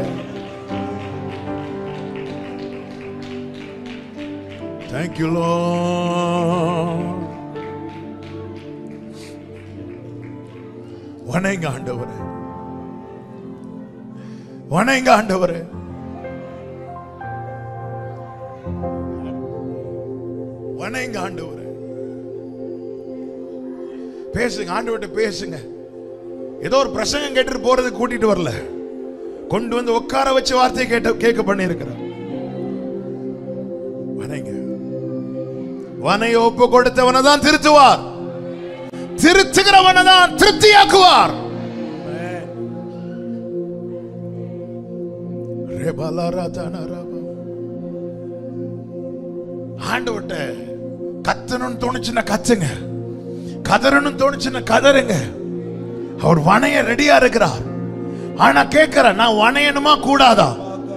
Thank you, Lord. வணங்க ஆண்டவரே வணங்க ஆண்டவரே வணங்க ஆண்டவரே பேசுங்க ஆண்டவர்கிட்ட பேசுங்க ஏதோ ஒரு பிரசங்கம் கேட்டுட்டு போறதுக்கு கூட்டிட்டு வரல கொண்டு வந்து உட்கார வச்சு வார்த்தையை கேட்ட கேட்க பண்ணியிருக்கிறார் வணங்க வனைய ஒப்பு கொடுத்தவனை தான் திருத்துவார் திருத்துகிறவனை தான் திருப்தியாக்குவார் ஆண்டவட்ட கத்தணும்னு தோணுச்சுன்னா கத்துங்க கதறணும்னு தோணுச்சுன்னா கதறுங்க அவர் வனைய ரெடியா இருக்கிறார் ஆனா கேட்கிற நான் வனையணுமா கூடாதா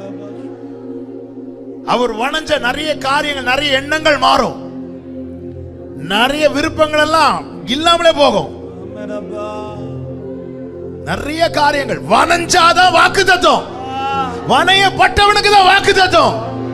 அவர் வணைஞ்ச நிறைய காரியங்கள் நிறைய எண்ணங்கள் மாறும் நிறைய விருப்பங்கள் எல்லாம் இல்லாமலே போகும் நிறைய காரியங்கள் வனஞ்சாதான் வாக்கு தத்துவம் வனையப்பட்டவனுக்கு தான் வாக்கு தத்துவம்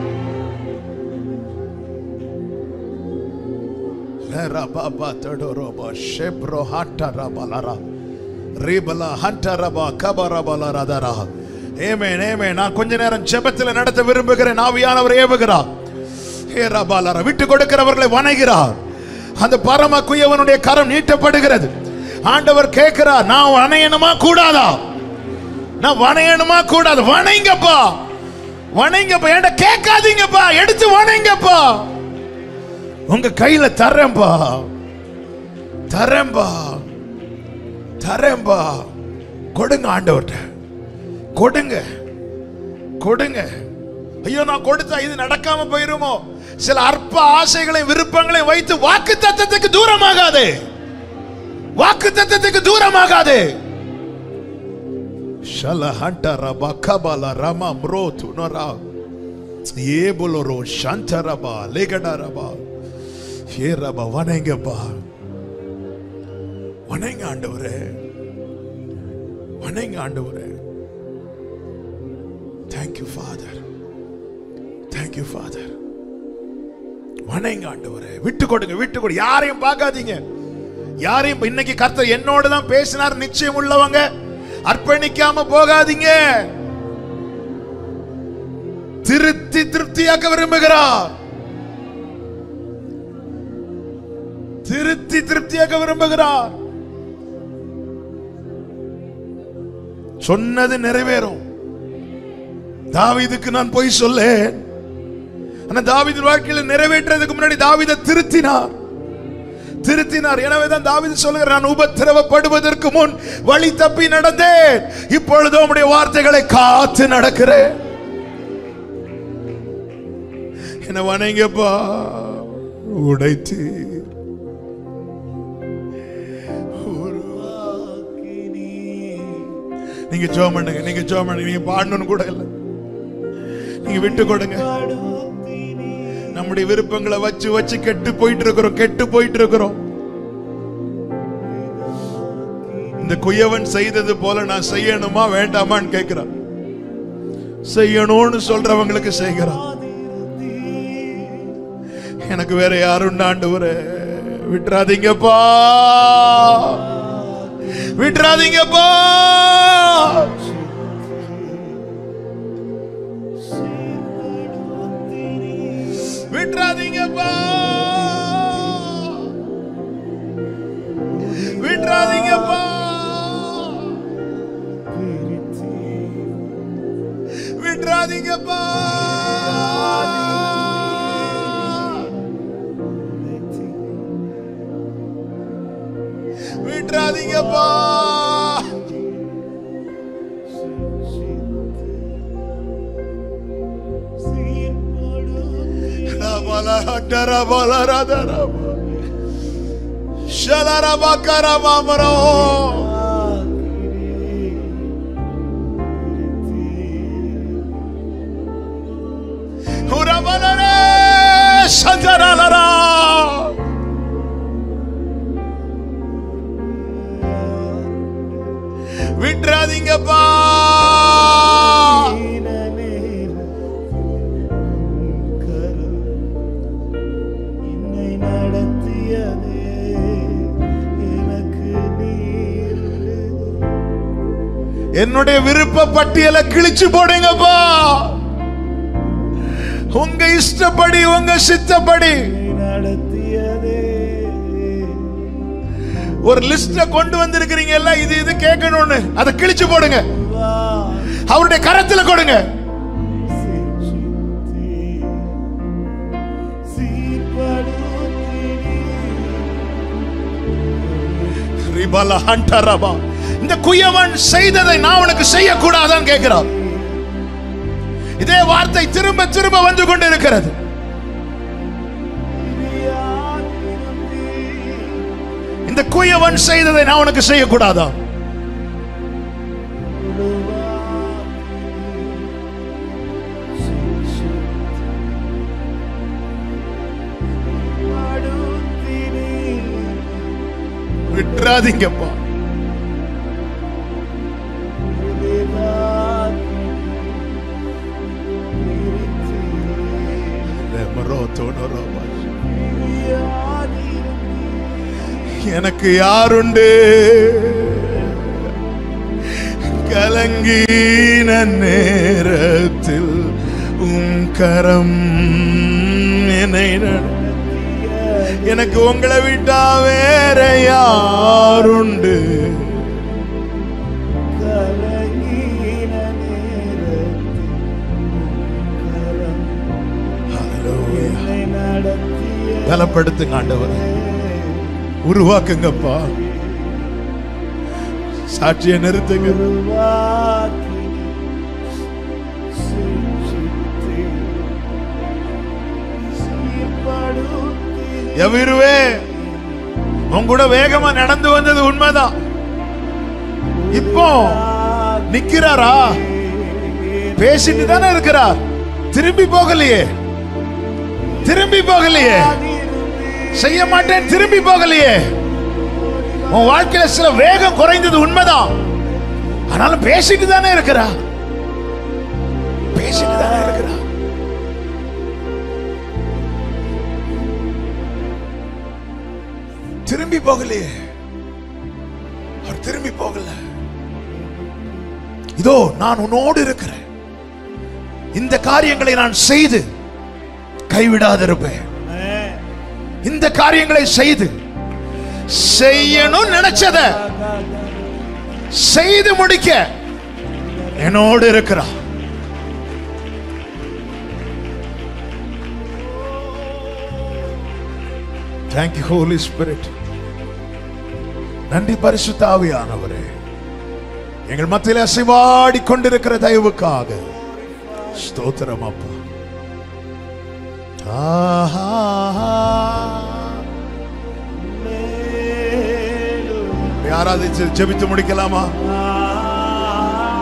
ரபா தடோரோபா ஷெப்ரோ ஹாட்டரபலரா ரீபலா ஹண்டரபா கபரபலரதரா ஏமே ஏமே நான் கொஞ்ச நேரம் ஜெபத்துல நடத்த விரும்புகிறேன் ஆவியானவர் ஏவுகிறார் ஹே ரபாலரா விட்டு கொடுக்கிறவர்களை வணங்குகிறார் அந்த பரம குயவனுடைய கரம் நீட்டப்படுகிறது ஆண்டவர் கேட்கிறார் நான் வணையணுமா கூடாதா நான் வணையணுமா கூடாது வணைங்கப்பா வணைங்கப்பா என்கிட்ட கேட்காதீங்கப்பா எடுத்து வணைங்கப்பா உங்க கையில தரேன்பா தரேன்பா தரேன்பா கொடுங்க ஆண்டவர்கிட்ட கொடுங்க கொடுங்க ஐயோ நான் கொடுத்தா இது நடக்காம போயிருமோ சில அற்ப ஆசைகளை விருப்பங்களை வைத்து வாக்கு தத்தத்துக்கு தூரமாகாதே வாக்கு தத்தத்துக்கு தூரமாகாதே ஷல ஹண்டர பக்கபல ரம ம்ரோ துனரா ஏபுலரோ சந்தரபா லேகடரபா ஏ ரபா வணங்கப்பா வணங்க ஆண்டவரே வணங்க ஆண்டவரே தேங்க்யூ ஃபாதர் தேங்க்யூ ஃபாதர் வணங்க ஆண்டவரே விட்டு கொடுங்க விட்டு கொடு யாரையும் பார்க்காதீங்க யாரையும் இன்னைக்கு கர்த்தர் என்னோட தான் பேசினார் நிச்சயம் உள்ளவங்க அர்ப்பணிக்காம போகாதீங்க திருத்தி திருப்தியாக்க விரும்புகிறார் திருத்தி திருப்தியாக்க விரும்புகிறார் சொன்னது நிறைவேறும் தாவீதுக்கு நான் போய் சொல்லேன் ஆனா தாவீது வாழ்க்கையில நிறைவேற்றதுக்கு முன்னாடி தாவீதை திருத்தினார் திருத்தினார் எனவேதான் தாவீது சொல்லுகிறார் நான் உபத்திரவப்படுவதற்கு முன் வழி தப்பி நடந்தேன் இப்பொழுது உம்முடைய வார்த்தைகளை காத்து நடக்கிறேன் என்ன வணங்கப்பா உடைத்தீர் நீங்க ஜோம் பண்ணுங்க நீங்க ஜோம் பண்ணுங்க நீங்க பாடணும்னு கூட இல்லை நீங்க விட்டு கொடுங்க நம்முடைய விருப்பங்களை வச்சு வச்சு கெட்டு போயிட்டு இருக்கிறோம் கெட்டு போயிட்டு இருக்கிறோம் இந்த குயவன் செய்தது போல நான் செய்யணுமா வேண்டாமான்னு கேட்கிறான் செய்யணும்னு சொல்றவங்களுக்கு செய்கிறான் எனக்கு வேற யாரும் ஆண்டவரே விட்டுறாதீங்கப்பா விட்டுறாதீங்கப்பா விட்டுறாதீங்கப்பா விட்டுறாதீங்கப்பா விட்டுறாதீங்கப்பா விட்டுறாதீங்கப்பா ரபல டரபல ரதரப ஷலரப கரமமரோ உரபலரே சஜரலரா விட்டுறாதீங்கப்பா என்னை நடத்தியதே எனக்கு நீர் என்னுடைய விருப்ப பட்டியலை கிழிச்சு போடுங்கப்பா உங்க இஷ்டப்படி உங்க சித்தப்படி நடத்தியதே ஒரு லிஸ்ட கொண்டு வந்திருக்கிறீங்கல்ல இது இது கேட்கணும்னு அதை கிழிச்சு போடுங்க வா அவருடைய கரத்துல கொடுங்க சிற்றித்தே சீர்படுத்தி ரிபல ஹண்டரபா. இந்த குயவன் செய்ததை நான் உனக்கு செய்யக்கூடாதான்னு கேட்கிறான் இதே வார்த்தை திரும்ப திரும்ப வந்து கொண்டு இருக்கிறது இந்த குயவன் செய்ததை நான் உனக்கு செய்யக்கூடாதா விட்டுறாதீங்கப்பா லெமரோ தோனரோபா. எனக்கு யாருண்டு கலங்கீன நேரத்தில் உம் கரம் என்னை நட- எனக்கு உங்களை விட்டா வேற யாருண்டு Hallelujah. பலப்படுத்துங்க ஆண்டவர் உருவாக்குங்கப்பா சாட்சியை நிறுத்துங்க எவிருவே உன் கூட வேகமா நடந்து வந்தது உண்மைதான் இப்போ நிக்கிறாரா பேசிட்டு தானே இருக்கிறார் திரும்பி போகலையே திரும்பி போகலையே செய்ய மாட்டேன் திரும்பி போகலையே உன் வாழ்க்கையில சில வேகம் குறைந்தது உண்மைதான் ஆனாலும் பேசிட்டு தானே இருக்கிறா பேசிட்டு தானே இருக்கிறா திரும்பி போகலையே அவர் திரும்பி போகல இதோ நான் உன்னோடு இருக்கிறேன் இந்த காரியங்களை நான் செய்து கைவிடாதிருப்பேன் இந்த காரியங்களை செய்து செய்யணும் நினைச்சத செய்து முடிக்க என்னோடு இருக்கிறார் தேங்க்யூ ஹோலி ஸ்பிரிட் நன்றி பரிசுத்த ஆவியானவரே எங்கள் மத்தியில் அசைவாடி கொண்டிருக்கிற தயவுக்காக ஸ்தோத்திரம் அப்பா ஆஹா ஆராதிச்சு ஜெபித்து முடிக்கலாமா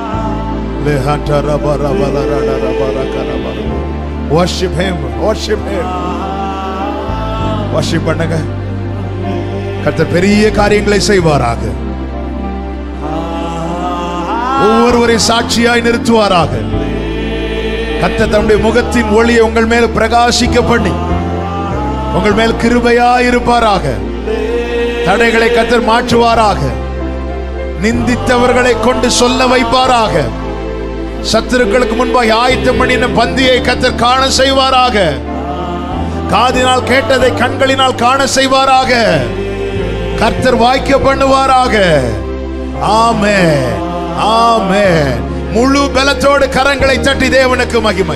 Worship him, worship him. Worship பண்ணுங்க கர்த்தர் பெரிய காரியங்களை செய்வாராக ஒவ்வொருவரை சாட்சியாய் நிறுத்துவாராக கர்த்தர் தன்னுடைய முகத்தின் ஒளியை உங்கள் மேல் பிரகாசிக்க பண்ணி உங்கள் மேல் கிருபையாய் இருப்பாராக தடைகளை கர்த்தர் மாற்றுவாராக நிந்தித்தவர்களை கொண்டு சொல்ல வைப்பாராக சத்துருக்களுக்கு முன்பாக ஆயத்தம் பண்ணின பந்தியை கத்தர் காண செய்வாராக காதினால் கேட்டதை கண்களினால் காண செய்வாராக கர்த்தர் வாய்க்க பண்ணுவாராக ஆமே ஆமே முழு பலத்தோடு கரங்களை தட்டி தேவனுக்கு மகிமை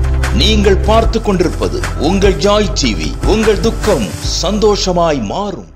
நீங்கள் பார்த்து கொண்டிருப்பது உங்கள் ஜாய் டிவி உங்கள் துக்கம் சந்தோஷமாய் மாறும்